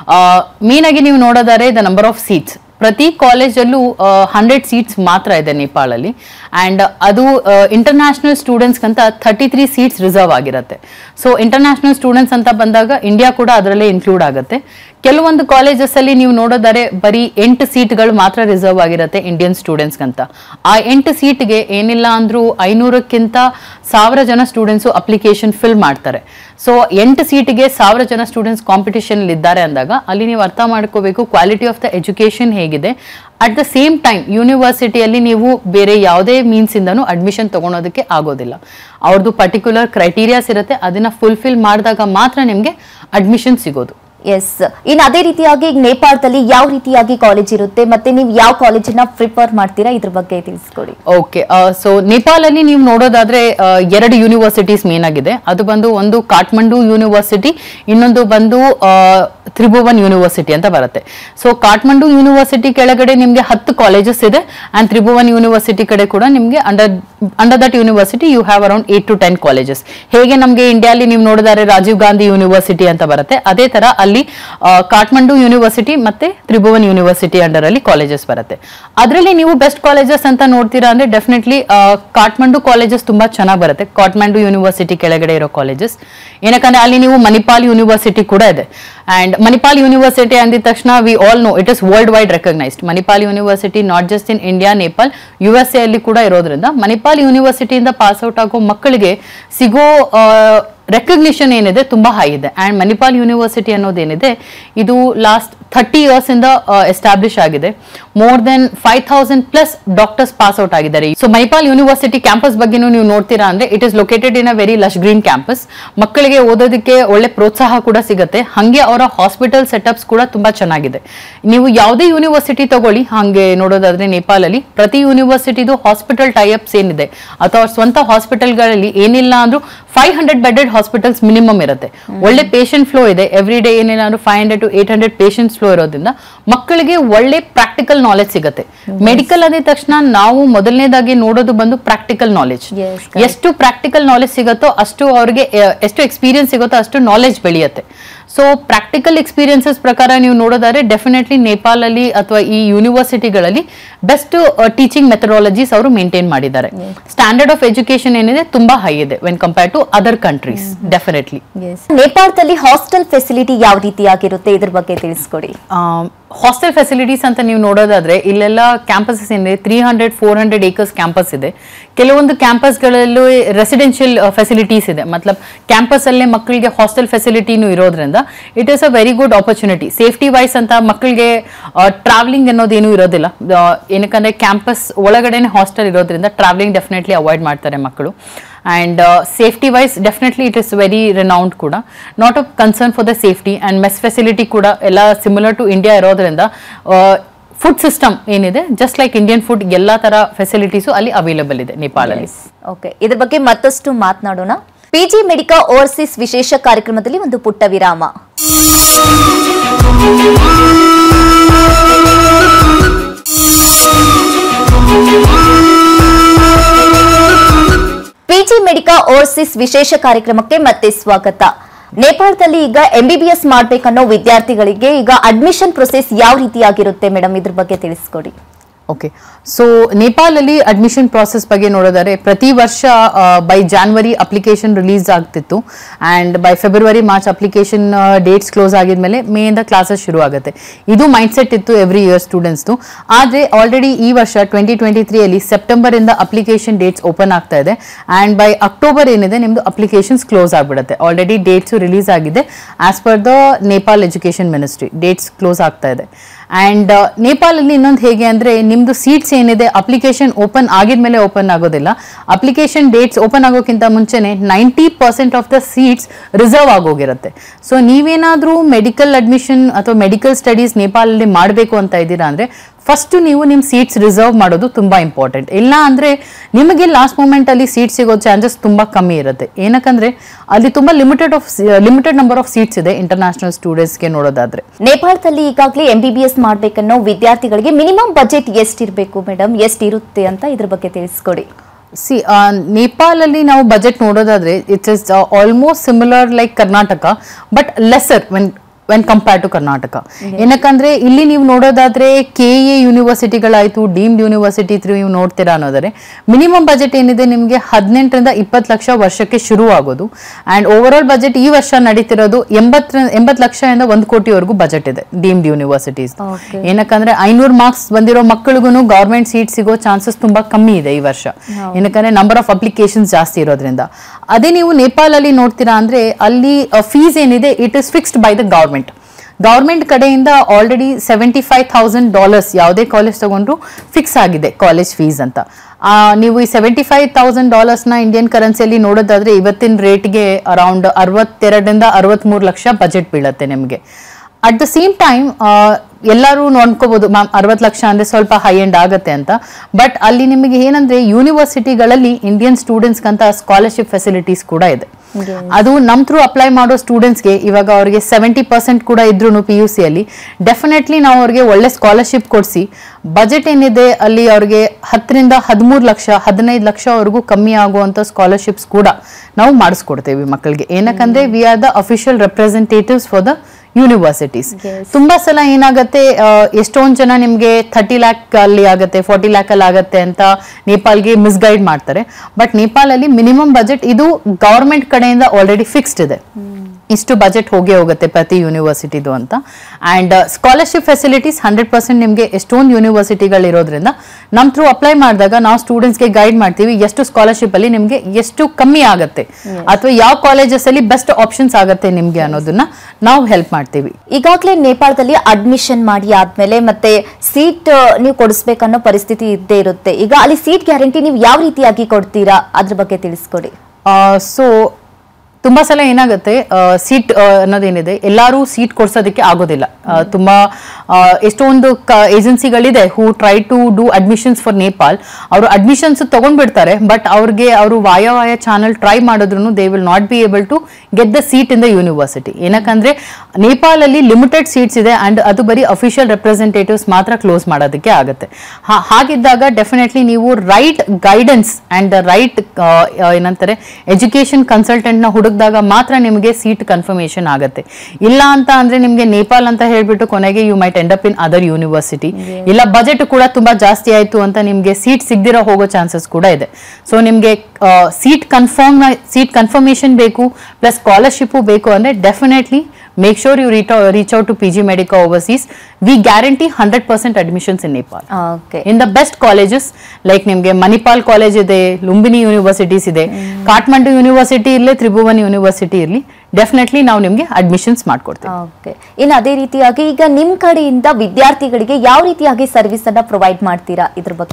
ಮೇನ್ ಆಗಿ ನೀವು ನೋಡೋದಾದ್ರೆ ದ ನಂಬರ್ ಆಫ್ ಸೀಟ್ಸ್ ಪ್ರತಿ ಕಾಲೇಜಲ್ಲೂ ಹಂಡ್ರೆಡ್ ಸೀಟ್ಸ್ ಮಾತ್ರ ಇದೆ ನೇಪಾಳಲ್ಲಿ ಆ್ಯಂಡ್ ಅದು ಇಂಟರ್ನ್ಯಾಷನಲ್ ಸ್ಟೂಡೆಂಟ್ಸ್ಗಂತ ಥರ್ಟಿ ತ್ರೀ ಸೀಟ್ಸ್ ರಿಸರ್ವ್ ಆಗಿರುತ್ತೆ ಸೊ ಇಂಟರ್ನ್ಯಾಷನಲ್ ಸ್ಟೂಡೆಂಟ್ಸ್ ಅಂತ ಬಂದಾಗ ಇಂಡಿಯಾ ಕೂಡ ಅದರಲ್ಲೇ ಇನ್ಕ್ಲೂಡ್ ಆಗುತ್ತೆ ಕೆಲವೊಂದು ಕಾಲೇಜಸ್ ಅಲ್ಲಿ ನೀವು ನೋಡೋದಾರೆ ಬರೀ ಎಂಟು ಸೀಟ್ಗಳು ಮಾತ್ರ ರಿಸರ್ವ್ ಆಗಿರುತ್ತೆ ಇಂಡಿಯನ್ ಸ್ಟೂಡೆಂಟ್ಸ್ಗಂತ ಆ ಎಂಟು ಸೀಟ್ಗೆ ಏನಿಲ್ಲ ಅಂದ್ರೂ ಐನೂರಕ್ಕಿಂತ ಸಾವಿರ ಜನ ಸ್ಟೂಡೆಂಟ್ಸು ಅಪ್ಲಿಕೇಶನ್ ಫಿಲ್ ಮಾಡ್ತಾರೆ ಸೊ ಎಂಟು ಸೀಟ್ಗೆ ಸಾವಿರ ಜನ ಸ್ಟೂಡೆಂಟ್ಸ್ ಕಾಂಪಿಟೇಷನ್ ಇದ್ದಾರೆ ಅಂದಾಗ ಅಲ್ಲಿ ನೀವು ಅರ್ಥ ಮಾಡ್ಕೋಬೇಕು ಕ್ವಾಲಿಟಿ ಆಫ್ ದ ಎಜುಕೇಶನ್ ಹೇಗಿದೆ ಅಟ್ ದ ಸೇಮ್ ಟೈಮ್ ಯೂನಿವರ್ಸಿಟಿಯಲ್ಲಿ ನೀವು ಬೇರೆ ಯಾವುದೇ ಮೀನ್ಸ್ ಇಂದನೂ ಅಡ್ಮಿಷನ್ ತಗೊಳೋದಕ್ಕೆ ಆಗೋದಿಲ್ಲ ಅವ್ರದ್ದು ಪರ್ಟಿಕ್ಯುಲರ್ ಕ್ರೈಟೀರಿಯಾಸ್ ಇರುತ್ತೆ ಅದನ್ನ ಫುಲ್ಫಿಲ್ ಮಾಡಿದಾಗ ಮಾತ್ರ ನಿಮಗೆ ಅಡ್ಮಿಷನ್ ಸಿಗೋದು ಎಸ್ ಇನ್ನು ಅದೇ ರೀತಿಯಾಗಿ ಈಗ ನೇಪಾಳದಲ್ಲಿ ಯಾವ ರೀತಿಯಾಗಿ ಕಾಲೇಜ್ ಇರುತ್ತೆ ಮತ್ತೆ ನೀವು ಯಾವ ಕಾಲೇಜನ್ನ ಪ್ರಿಫರ್ ಮಾಡ್ತೀರಾ ಇದ್ರ ಬಗ್ಗೆ ತಿಳಿಸ್ಕೊಡಿ ಓಕೆ ಸೊ ನೇಪಾಳಲ್ಲಿ ನೀವು ನೋಡೋದಾದ್ರೆ ಆ, ಎರಡು ಯೂನಿವರ್ಸಿಟೀಸ್ ಮೇನ್ ಆಗಿದೆ ಅದು ಬಂದು ಒಂದು ಕಾಠ್ಮಂಡು ಯೂನಿವರ್ಸಿಟಿ ಇನ್ನೊಂದು ಬಂದು ಆ, ತ್ರಿಭುವನ್ ಯೂನಿವರ್ಸಿಟಿ ಅಂತ ಬರುತ್ತೆ ಸೊ ಕಾಠ್ಮಂಡು ಯೂನಿವರ್ಸಿಟಿ ಕೆಳಗಡೆ ನಿಮಗೆ ಹತ್ತು ಕಾಲೇಜಸ್ ಇದೆ ಅಂಡ್ ತ್ರಿಭುವನ್ ಯೂನಿವರ್ಸಿಟಿ ಕಡೆ ಕೂಡ ನಿಮಗೆ under under that university you have around eight to ten colleges ಹೇಗೆ ನಮಗೆ ಇಂಡಿಯಾಲಿ ನೀವು ನೋಡಿದಾರೆ ರಾಜೀವ್ ಗಾಂಧಿ ಯೂನಿವರ್ಸಿಟಿ ಅಂತ ಬರುತ್ತೆ ಅದೇ ತರ ಅಲ್ಲಿ ಆ, ಕಾಠ್ಮಂಡು ಯೂನಿವರ್ಸಿಟಿ ಮತ್ತೆ ತ್ರಿಭುವನ್ ಯೂನಿವರ್ಸಿಟಿ ಅಂಡರ್ ಅಲ್ಲಿ ಕಾಲೇಜಸ್ ಬರುತ್ತೆ ಅದರಲ್ಲಿ ನೀವು ಬೆಸ್ಟ್ ಕಾಲೇಜಸ್ ಅಂತ ನೋಡ್ತೀರಾ ಅಂದ್ರೆ ಡೆಫಿನೆಟ್ಲಿ ಕಾಠ್ಮಂಡು ಕಾಲೇಜಸ್ ತುಂಬಾ ಚೆನ್ನಾಗಿ ಬರುತ್ತೆ ಕಾಠ್ಮಂಡು ಯೂನಿವರ್ಸಿಟಿ ಕೆಳಗಡೆ ಇರೋ ಕಾಲೇಜಸ್ ಏನಕ್ಕಂದ್ರೆ ಅಲ್ಲಿ ನೀವು ಮಣಿಪಾಲ್ ಯೂನಿವರ್ಸಿಟಿ ಕೂಡ ಇದೆ ಅಂಡ್ ಮಣಿಪಾಲ್ ಯೂನಿವರ್ಸಿಟಿ ಅಂದಿದ ತಕ್ಷಣ we all know it is world wide recognised Manipal university not just in India Nepal U S A ಅಲ್ಲಿ ಕೂಡ ಇರೋದ್ರಿಂದ ಮಣಿಪಾಲ್ ಯೂನಿವರ್ಸಿಟಿಯಿಂದ ಪಾಸ್ ಔಟ್ ಆಗೋ ಮಕ್ಕಳಿಗೆ ಸಿಗೋ ರೆಕಗ್ನಿಷನ್ ಏನಿದೆ ತುಂಬಾ ಹೈ ಇದೆ ಅಂಡ್ ಮಣಿಪಾಲ್ ಯೂನಿವರ್ಸಿಟಿ ಅನ್ನೋದೇನಿದೆ ಇದು ಲಾಸ್ಟ್ ಥರ್ಟಿ ಇಯರ್ಸ್ ಇಂದ ಎಸ್ಟಾಬ್ಲಿಷ್ ಆಗಿದೆ more than five thousand plus doctors pass out ಆಗಿದ್ದಾರೆ ಸೊ ಮಣಿಪಾಲ್ ಯೂನಿವರ್ಸಿಟಿ ಕ್ಯಾಂಪಸ್ ಬಗ್ಗೆನೂ ನೀವು ನೋಡ್ತೀರಾ ಅಂದ್ರೆ it is located in uh very lush green campus ಮಕ್ಕಳಿಗೆ ಓದೋದಕ್ಕೆ ಒಳ್ಳೆ ಪ್ರೋತ್ಸಾಹ ಕೂಡ ಸಿಗುತ್ತೆ ಹಾಗೆ ಅವರ ಹಾಸ್ಪಿಟಲ್ ಸೆಟಪ್ಸ್ ಕೂಡ ತುಂಬಾ ಚೆನ್ನಾಗಿದೆ ನೀವು ಯಾವುದೇ ಯೂನಿವರ್ಸಿಟಿ ತಗೊಳ್ಳಿ ಹಾಗೆ ನೋಡೋದಾದ್ರೆ ನೇಪಾಳಲ್ಲಿ ಪ್ರತಿ ಯೂನಿವರ್ಸಿಟಿದು ಹಾಸ್ಪಿಟಲ್ ಟೈಅಪ್ಸ್ ಏನಿದೆ ಅಥವಾ ಅವ್ರ ಸ್ವಂತ ಹಾಸ್ಪಿಟಲ್ಗಳಲ್ಲಿ ಏನಿಲ್ಲ ಅಂದ್ರೂ five hundred bedded hospitals minimum ಇರುತ್ತೆ ಒಳ್ಳೆ ಪೇಷಂಟ್ ಫ್ಲೋ ಇದೆ ಎವ್ರಿ ಡೇ ಏನಿಲ್ಲ ಅಂದ್ರೂ five hundred to eight hundred patients flow ಇರೋದ್ರಿಂದ ಮಕ್ಕಳಿಗೆ ಒಳ್ಳೆ ಪ್ರಾಕ್ಟಿಕಲ್ ನಾಲೆಜ್ ಸಿಗುತ್ತೆ ಮೆಡಿಕಲ್ ಅಂದಿದ ತಕ್ಷಣ ನಾವು ಮೊದಲನೇದಾಗಿ ನೋಡೋದು ಬಂದು ಪ್ರಾಕ್ಟಿಕಲ್ ನಾಲೆಜ್ Yes, ಎಷ್ಟು ಪ್ರಾಕ್ಟಿಕಲ್ ನಾಲೆಜ್ ಸಿಗುತ್ತೋ ಅಷ್ಟು ಅವ್ರಿಗೆ ಆ, ಎಷ್ಟು ಎಕ್ಸ್ಪೀರಿಯನ್ಸ್ ಸಿಗುತ್ತೋ ಅಷ್ಟು ನಾಲೆಜ್ ಬೆಳೆಯುತ್ತೆ ಸೊ ಪ್ರಾಕ್ಟಿಕಲ್ ಎಕ್ಸ್ಪೀರಿಯನ್ಸಸ್ ಪ್ರಕಾರ ನೀವು ನೋಡೋದಾದ್ರೆ ಡೆಫಿನೆಟ್ಲಿ ನೇಪಾಳಲ್ಲಿ ಅಥವಾ ಈ ಯೂನಿವರ್ಸಿಟಿಗಳಲ್ಲಿ ಬೆಸ್ಟ್ ಟೀಚಿಂಗ್ ಮೆಥಡಾಲಜೀಸ್ ಅವರು ಮೇಂಟೈನ್ ಮಾಡಿದ್ದಾರೆ ಸ್ಟ್ಯಾಂಡರ್ಡ್ ಆಫ್ ಎಜುಕೇಶನ್ ಏನಿದೆ ತುಂಬಾ ಹೈ ಇದೆ when compare to other countries definitely ನೇಪಾಳದಲ್ಲಿ ಹಾಸ್ಟೆಲ್ ಫೆಸಿಲಿಟಿ ಯಾವ ರೀತಿಯಾಗಿರುತ್ತೆ ಇದ್ರ ಬಗ್ಗೆ ತಿಳಿಸ್ಕೊಡಿ ಹಾಸ್ಟೆಲ್ ಫೆಸಿಲಿಟೀಸ್ ಅಂತ ನೀವು ನೋಡೋದಾದ್ರೆ ಇಲ್ಲೆಲ್ಲ ಕ್ಯಾಂಪಸಸ್ ಏನಿದೆ three hundred four hundred acres campus ಇದೆ ಕೆಲವೊಂದು ಕ್ಯಾಂಪಸ್ಗಳಲ್ಲೂ ರೆಸಿಡೆನ್ಷಿಯಲ್ ಫೆಸಿಲಿಟೀಸ್ ಇದೆ ಮತ್ಲಬ್ ಕ್ಯಾಂಪಸ್ ಅಲ್ಲೇ ಮಕ್ಕಳಿಗೆ ಹಾಸ್ಟೆಲ್ ಫೆಸಿಲಿಟಿನೂ ಇರೋದ್ರಿಂದ it is uh very good opportunity safety wise ಅಂತ ಮಕ್ಕಳಿಗೆ ಟ್ರಾವೆಲಿಂಗ್ ಅನ್ನೋದೇನು ಇರೋದಿಲ್ಲ ಆ, ಏನಕ್ಕಂದ್ರೆ ಕ್ಯಾಂಪಸ್ ಒಳಗಡೆನೆ ಹಾಸ್ಟೆಲ್ ಇರೋದ್ರಿಂದ ಟ್ರಾವೆಲಿಂಗ್ ಡೆಫಿನೆಟ್ಲಿ ಅವಾಯ್ಡ್ ಮಾಡ್ತಾರೆ ಮಕ್ಕಳು and safety wise definitely it is very renowned ಕೂಡ not uh concern for the safety and mess facility ಕೂಡ ಎಲ್ಲ ಸಿಮಿಲರ್ ಟು ಇಂಡಿಯಾ ಇರೋದ್ರಿಂದ ಫುಡ್ ಸಿಸ್ಟಮ್ ಏನಿದೆ ಜಸ್ಟ್ ಲೈಕ್ ಇಂಡಿಯನ್ ಫುಡ್ ಎಲ್ಲ ಥರ ಫೆಸಿಲಿಟೀಸು ಅಲ್ಲಿ ಅವೈಲೇಬಲ್ ಇದೆ ನೇಪಾಳಲ್ಲಿ ಓಕೆ ಇದ್ರ ಬಗ್ಗೆ ಮತ್ತಷ್ಟು ಮಾತನಾಡೋಣ ಪಿಜಿ ಮೆಡಿಕಾ ಓವರ್ಸೀಸ್ ವಿಶೇಷ ಕಾರ್ಯಕ್ರಮದಲ್ಲಿ ಒಂದು ಪುಟ್ಟ ವಿರಾಮ ಪಿಜಿ ಮೆಡಿಕಾ ಓವರ್ಸೀಸ್ ವಿಶೇಷ ಕಾರ್ಯಕ್ರಮಕ್ಕೆ ಮತ್ತೆ ಸ್ವಾಗತ ನೇಪಾಳದಲ್ಲಿ ಈಗ ಎಂಬಿಬಿಎಸ್ ಮಾಡ್ಬೇಕನ್ನೋ ವಿದ್ಯಾರ್ಥಿಗಳಿಗೆ ಈಗ ಅಡ್ಮಿಷನ್ ಪ್ರೊಸೆಸ್ ಯಾವ ರೀತಿಯಾಗಿರುತ್ತೆ ಮೇಡಮ್ ಇದ್ರ ಬಗ್ಗೆ ತಿಳಿಸ್ಕೊಡಿ ಓಕೆ ಸೊ ನೇಪಾಳಲ್ಲಿ ಅಡ್ಮಿಷನ್ ಪ್ರಾಸೆಸ್ ಬಗ್ಗೆ ನೋಡೋದಾದ್ರೆ ಪ್ರತಿ ವರ್ಷ ಬೈ ಜಾನ್ವರಿ ಅಪ್ಲಿಕೇಶನ್ ರಿಲೀಸ್ ಆಗ್ತಿತ್ತು and by February March application dates close ಆಗಿದ್ಮೇಲೆ ಮೇಯಿಂದ ಕ್ಲಾಸಸ್ ಶುರು ಆಗುತ್ತೆ ಇದು ಮೈಂಡ್ ಸೆಟ್ ಇತ್ತು ಎವ್ರಿ ಇಯರ್ ಸ್ಟೂಡೆಂಟ್ಸ್ದು ಆದರೆ ಆಲ್ರೆಡಿ ಈ ವರ್ಷ ಟ್ವೆಂಟಿ ಟ್ವೆಂಟಿ ತ್ರೀಯಲ್ಲಿ ಸೆಪ್ಟೆಂಬರಿಂದ ಅಪ್ಲಿಕೇಶನ್ ಡೇಟ್ಸ್ ಓಪನ್ ಆಗ್ತಾ ಇದೆ ಆ್ಯಂಡ್ ಬೈ ಅಕ್ಟೋಬರ್ ಏನಿದೆ ನಿಮ್ಮದು ಅಪ್ಲಿಕೇಶನ್ಸ್ ಕ್ಲೋಸ್ ಆಗಿಬಿಡುತ್ತೆ ಆಲ್ರೆಡಿ ಡೇಟ್ಸು ರಿಲೀಸ್ ಆಗಿದೆ as per the Nepal education ministry dates close ಆಗ್ತಾ ಇದೆ ಆ್ಯಂಡ್ ನೇಪಾಳಲ್ಲಿ ಇನ್ನೊಂದು ಹೇಗೆ ಅಂದರೆ ನಿಮ್ಮದು ಸೀಟ್ಸ್ ಏನಿದೆ ಅಪ್ಲಿಕೇಶನ್ ಓಪನ್ ಆಗಿದ್ಮೇಲೆ ಓಪನ್ ಆಗೋದಿಲ್ಲ ಅಪ್ಲಿಕೇಶನ್ ಡೇಟ್ಸ್ ಓಪನ್ ಆಗೋಕ್ಕಿಂತ ಮುಂಚೆನೆ ninety percent of the seats reserve ಆಗೋಗಿರುತ್ತೆ ಸೊ ನೀವೇನಾದರೂ ಮೆಡಿಕಲ್ ಅಡ್ಮಿಷನ್ ಅಥವಾ ಮೆಡಿಕಲ್ ಸ್ಟಡೀಸ್ ನೇಪಾಳಲ್ಲಿ ಮಾಡಬೇಕು ಅಂತ ಇದ್ದೀರಾ ಅಂದರೆ ಫಸ್ಟ್ ನೀವು ನಿಮ್ಮ ಸೀಟ್ಸ್ ರಿಸರ್ವ್ ಮಾಡೋದು ತುಂಬ ಇಂಪಾರ್ಟೆಂಟ್ ಇಲ್ಲ ಅಂದರೆ ನಿಮಗೆ ಲಾಸ್ಟ್ ಮೂಮೆಂಟಲ್ಲಿ ಸೀಟ್ ಸಿಗೋ ಚಾನ್ಸಸ್ ತುಂಬ ಕಮ್ಮಿ ಇರುತ್ತೆ ಏನಕ್ಕಂದರೆ ಅಲ್ಲಿ ತುಂಬ limited of limited number of seats ಇದೆ ಇಂಟರ್ನ್ಯಾಷನಲ್ ಸ್ಟೂಡೆಂಟ್ಸ್ಗೆ ನೋಡೋದಾದ್ರೆ ನೇಪಾಳದಲ್ಲಿ ಈಗಾಗಲೇ ಎಂಬಿಬಿಎಸ್ ಮಾಡ್ಬೇಕನ್ನೋ ವಿದ್ಯಾರ್ಥಿಗಳಿಗೆ ಮಿನಿಮಮ್ ಬಜೆಟ್ ಎಷ್ಟಿರಬೇಕು ಮೇಡಮ್ ಎಷ್ಟಿರುತ್ತೆ ಅಂತ ಇದ್ರ ಬಗ್ಗೆ ತಿಳಿಸ್ಕೊಡಿ ಸಿ ನೇಪಾಳಲ್ಲಿ ನಾವು ಬಜೆಟ್ ನೋಡೋದಾದ್ರೆ it's is almost similar like Karnataka but lesser when when compare to Karnataka ಏನಕ್ಕಂದ್ರೆ ಇಲ್ಲಿ ನೀವು ನೋಡೋದಾದ್ರೆ ಕೆ ಎ ಯೂನಿವರ್ಸಿಟಿಗಳಾಯ್ತು ಡೀಮ್ಡ್ ಯೂನಿವರ್ಸಿಟಿ ತ್ರೂ ನೀವು ನೋಡ್ತೀರಾ ಅನ್ನೋದಾದ್ರೆ ಮಿನಿಮಮ್ ಬಜೆಟ್ ಏನಿದೆ ನಿಮಗೆ ಹದಿನೆಂಟರಿಂದ ಇಪ್ಪತ್ತು ಲಕ್ಷ ವರ್ಷಕ್ಕೆ ಶುರು ಆಗೋದು ಆ್ಯಂಡ್ ಓವರ್ ಆಲ್ ಬಜೆಟ್ ಈ ವರ್ಷ ನಡೀತಿರೋದು ಎಂಬತ್ತರ ಎಂಬತ್ತು ಲಕ್ಷದಿಂದ ಒಂದು ಕೋಟಿವರೆಗೂ ಬಜೆಟ್ ಇದೆ ಡೀಮ್ಡ್ ಯೂನಿವರ್ಸಿಟೀಸ್ Okay. ಏನಕ್ಕಂದ್ರೆ ಐನೂರು ಮಾರ್ಕ್ಸ್ ಬಂದಿರೋ ಮಕ್ಕಳಿಗೂ ಗೌರ್ಮೆಂಟ್ ಸೀಟ್ ಸಿಗೋ ಚಾನ್ಸಸ್ ತುಂಬಾ ಕಮ್ಮಿ ಇದೆ ಈ ವರ್ಷ ಏನಕ್ಕಂದ್ರೆ ನಂಬರ್ ಆಫ್ ಅಪ್ಲಿಕೇಶನ್ಸ್ ಜಾಸ್ತಿ ಇರೋದ್ರಿಂದ ಅದೇ ನೀವು ನೇಪಾಳಲ್ಲಿ ನೋಡ್ತೀರಾ ಅಂದ್ರೆ ಅಲ್ಲಿ ಫೀಸ್ ಏನಿದೆ it is fixed by the government government ಕಡೆಯಿಂದ already seventy five thousand dollars ಯಾವುದೇ ಕಾಲೇಜ್ ತಗೊಂಡ್ರು ಫಿಕ್ಸ್ ಆಗಿದೆ ಕಾಲೇಜ್ ಫೀಸ್ ಅಂತ ಆ, ನೀವು ಈ ಸೆವೆಂಟಿ ಫೈವ್ ತೌಸಂಡ್ ಡಾಲರ್ಸ್ನ ಇಂಡಿಯನ್ ಕರೆನ್ಸಿಯಲ್ಲಿ ನೋಡೋದಾದ್ರೆ ಇವತ್ತಿನ ರೇಟ್ಗೆ ಅರೌಂಡ್ ಅರವತ್ತೆರಡರಿಂದ ಅರವತ್ತ್ಮೂರು ಲಕ್ಷ ಬಜೆಟ್ ಬೀಳುತ್ತೆ ನಿಮಗೆ ಅಟ್ ದ ಸೇಮ್ ಟೈಮ್ ಎಲ್ಲರೂ ನೋಡ್ಕೋಬಹುದು ಮ್ಯಾಮ್ ಅರವತ್ತು ಲಕ್ಷ ಅಂದ್ರೆ ಸ್ವಲ್ಪ ಹೈ ಎಂಡ್ ಆಗುತ್ತೆ ಅಂತ ಬಟ್ ಅಲ್ಲಿ ನಿಮಗೆ ಏನಂದ್ರೆ ಯೂನಿವರ್ಸಿಟಿಗಳಲ್ಲಿ ಇಂಡಿಯನ್ ಸ್ಟೂಡೆಂಟ್ಸ್ಗಂತ ಸ್ಕಾಲರ್ಶಿಪ್ ಫೆಸಿಲಿಟೀಸ್ ಕೂಡ ಇದೆ ಅದು ನಮ್ ಥ್ರೂ ಅಪ್ಲೈ ಮಾಡೋ ಸ್ಟೂಡೆಂಟ್ಸ್ಗೆ ಇವಾಗ ಅವರಿಗೆ ಸೆವೆಂಟಿ ಪರ್ಸೆಂಟ್ ಕೂಡ ಇದ್ರು ಪಿ ಯು ಸಿಯಲ್ಲಿ ಡೆಫಿನೆಟ್ಲಿ ನಾವು ಅವ್ರಿಗೆ ಒಳ್ಳೆ ಸ್ಕಾಲರ್ಶಿಪ್ ಕೊಡಿಸಿ ಬಜೆಟ್ ಏನಿದೆ ಅಲ್ಲಿ ಅವ್ರಿಗೆ ಹತ್ತರಿಂದ ಹದಿಮೂರು ಲಕ್ಷ ಹದಿನೈದು ಲಕ್ಷವರೆಗೂ ಕಮ್ಮಿ ಆಗುವಂಥ ಸ್ಕಾಲರ್ಶಿಪ್ಸ್ ಕೂಡ ನಾವು ಮಾಡಿಸ್ಕೊಡ್ತೇವೆ ಮಕ್ಕಳಿಗೆ ಏನಕ್ಕಂದ್ರೆ we are the official representatives for the universities ತುಂಬಾ ಸಲ ಏನಾಗುತ್ತೆ ಎಷ್ಟೊಂದು ಜನ ನಿಮಗೆ ಥರ್ಟಿ ಲ್ಯಾಕ್ ಅಲ್ಲಿ ಆಗುತ್ತೆ ಫಾರ್ಟಿ ಲ್ಯಾಕ್ ಅಲ್ಲಿ ಆಗುತ್ತೆ ಅಂತ ನೇಪಾಲ್ಗೆ ಮಿಸ್ಗೈಡ್ ಮಾಡ್ತಾರೆ ಬಟ್ ನೇಪಾಳಲ್ಲಿ ಮಿನಿಮಮ್ ಬಜೆಟ್ ಇದು ಗವರ್ಮೆಂಟ್ ಕಡೆಯಿಂದ ಆಲ್ರೆಡಿ ಫಿಕ್ಸ್ಡ್ ಇದೆ ಇಷ್ಟು ಬಜೆಟ್ ಹೋಗೇ ಹೋಗುತ್ತೆ ಪ್ರತಿ ಯೂನಿವರ್ಸಿಟಿದು ಅಂತ and scholarship facilities hundred percent ನಿಮಗೆ ಎಷ್ಟೊಂದು ಯೂನಿವರ್ಸಿಟಿಗಳಿರೋದ್ರಿಂದ ನಮ್ಮ ಥ್ರೂ ಅಪ್ಲೈ ಮಾಡಿದಾಗ ನಾವು ಸ್ಟೂಡೆಂಟ್ಸ್ಗೆ ಗೈಡ್ ಮಾಡ್ತೀವಿ ಎಷ್ಟು ಸ್ಕಾಲರ್ಶಿಪ್ ಅಲ್ಲಿ ನಿಮಗೆ ಎಷ್ಟು ಕಮ್ಮಿ ಆಗುತ್ತೆ ಅಥವಾ ಯಾವ ಕಾಲೇಜಸ್ ಅಲ್ಲಿ ಬೆಸ್ಟ್ ಆಪ್ಷನ್ಸ್ ಆಗುತ್ತೆ ನಿಮಗೆ ಅನ್ನೋದನ್ನ ನಾವು ಹೆಲ್ಪ್ ಮಾಡ್ತೀವಿ ಈಗಾಗಲೇ ನೇಪಾಳದಲ್ಲಿ ಅಡ್ಮಿಷನ್ ಮಾಡಿ ಆದ್ಮೇಲೆ ಮತ್ತೆ ಸೀಟ್ ನೀವು ಕೊಡಿಸ್ಬೇಕನ್ನೋ ಪರಿಸ್ಥಿತಿ ಇದ್ದೇ ಇರುತ್ತೆ ಈಗ ಅಲ್ಲಿ ಸೀಟ್ ಗ್ಯಾರಂಟಿ ನೀವು ಯಾವ ರೀತಿಯಾಗಿ ಕೊಡ್ತೀರಾ ಅದ್ರ ಬಗ್ಗೆ ತಿಳಿಸ್ಕೊಡಿ ಸೊ ತುಂಬಾ ಸಲ ಏನಾಗುತ್ತೆ ಸೀಟ್ ಅನ್ನೋದೇನಿದೆ ಎಲ್ಲರೂ ಸೀಟ್ ಕೊಡ್ಸೋದಕ್ಕೆ ಆಗೋದಿಲ್ಲ ಆ, ತುಂಬಾ ಆ, ಎಷ್ಟೊಂದು ಏಜೆನ್ಸಿಗಳಿದೆ who try to do admissions for Nepal ಅವರು ಅಡ್ಮಿಷನ್ಸ್ ತಗೊಂಡ್ಬಿಡ್ತಾರೆ ಬಟ್ ಅವ್ರಿಗೆ ಅವರು ವಾಯ ವಾಯ ಚಾನಲ್ ಟ್ರೈ ಮಾಡಿದ್ರು they will not be able to get the seat in the university ಏನಕ್ಕಂದ್ರೆ ನೇಪಾಳಲ್ಲಿ ಲಿಮಿಟೆಡ್ ಸೀಟ್ಸ್ ಇದೆ ಅಂಡ್ ಅದು ಬರೀ ಅಫಿಷಿಯಲ್ ರೆಪ್ರೆಸೆಂಟೇಟಿವ್ಸ್ ಮಾತ್ರ ಕ್ಲೋಸ್ ಮಾಡೋದಕ್ಕೆ ಆಗುತ್ತೆ ಹಾ- ಹಾಗಿದ್ದಾಗ ಡೆಫಿನೆಟ್ಲಿ ನೀವು right guidance and the right ಏನಂತಾರೆ ಎಜುಕೇಶನ್ ಕನ್ಸಲ್ಟೆಂಟ್ ನ ಹುಡುಕಿದಾಗ ಮಾತ್ರ ನಿಮಗೆ ಸೀಟ್ ಕನ್ಫರ್ಮೇಶನ್ ಆಗುತ್ತೆ ಇಲ್ಲ ಅಂತ ಅಂದ್ರೆ ನಿಮಗೆ ನೇಪಾಲ್ ಅಂತ ಹೇಳ್ಬಿಟ್ಟು ಕೊನೆಗೆ you might end up in other university ಇಲ್ಲ ಬಜೆಟ್ ಕೂಡ ತುಂಬಾ ಜಾಸ್ತಿ ಆಯ್ತು ಅಂತ ನಿಮಗೆ ಸೀಟ್ ಸಿಗದಿರೋ ಹೋಗೋ ಚಾನ್ಸಸ್ ಕೂಡ ಇದೆ ಸೊ ನಿಮಗೆ ಸೀಟ್ ಕನ್ಫರ್ಮ್ ಸೀಟ್ ಕನ್ಫರ್ಮೇಶನ್ ಬೇಕು ಪ್ಲಸ್ ಸ್ಕಾಲರ್ಶಿಪ್ಪು ಬೇಕು ಅಂದ್ರೆ definitely make sure you reach out to P G Medica overseas we guarantee hundred percent admissions in Nepal okay in the best colleges like ನಿಮಗೆ ಮಣಿಪಾಲ್ ಕಾಲೇಜ್ ಇದೆ ಲುಂಬಿನಿ ಯೂನಿವರ್ಸಿಟೀಸ್ ಇದೆ ಕಾಠ್ಮಂಡು ಯೂನಿವರ್ಸಿಟಿ ಇರಲಿ ತ್ರಿಭುವನ್ ಯೂನಿವರ್ಸಿಟಿ ಇರಲಿ ಡೆಫಿನೆಟ್ಲಿ ನಾವು ನಿಮಗೆ ಅಡ್ಮಿಷನ್ಸ್ ಮಾಡ್ಕೊಡ್ತೀವಿ ಓಕೆ ಇನ್ನು ಅದೇ ರೀತಿಯಾಗಿ ಈಗ ನಿಮ್ ಕಡೆಯಿಂದ ವಿದ್ಯಾರ್ಥಿಗಳಿಗೆ ಯಾವ ರೀತಿಯಾಗಿ ಸರ್ವಿಸ್ ಅನ್ನ ಪ್ರೊವೈಡ್ ಮಾಡ್ತೀರಾ ಇದ್ರ ಬಗ್ಗೆ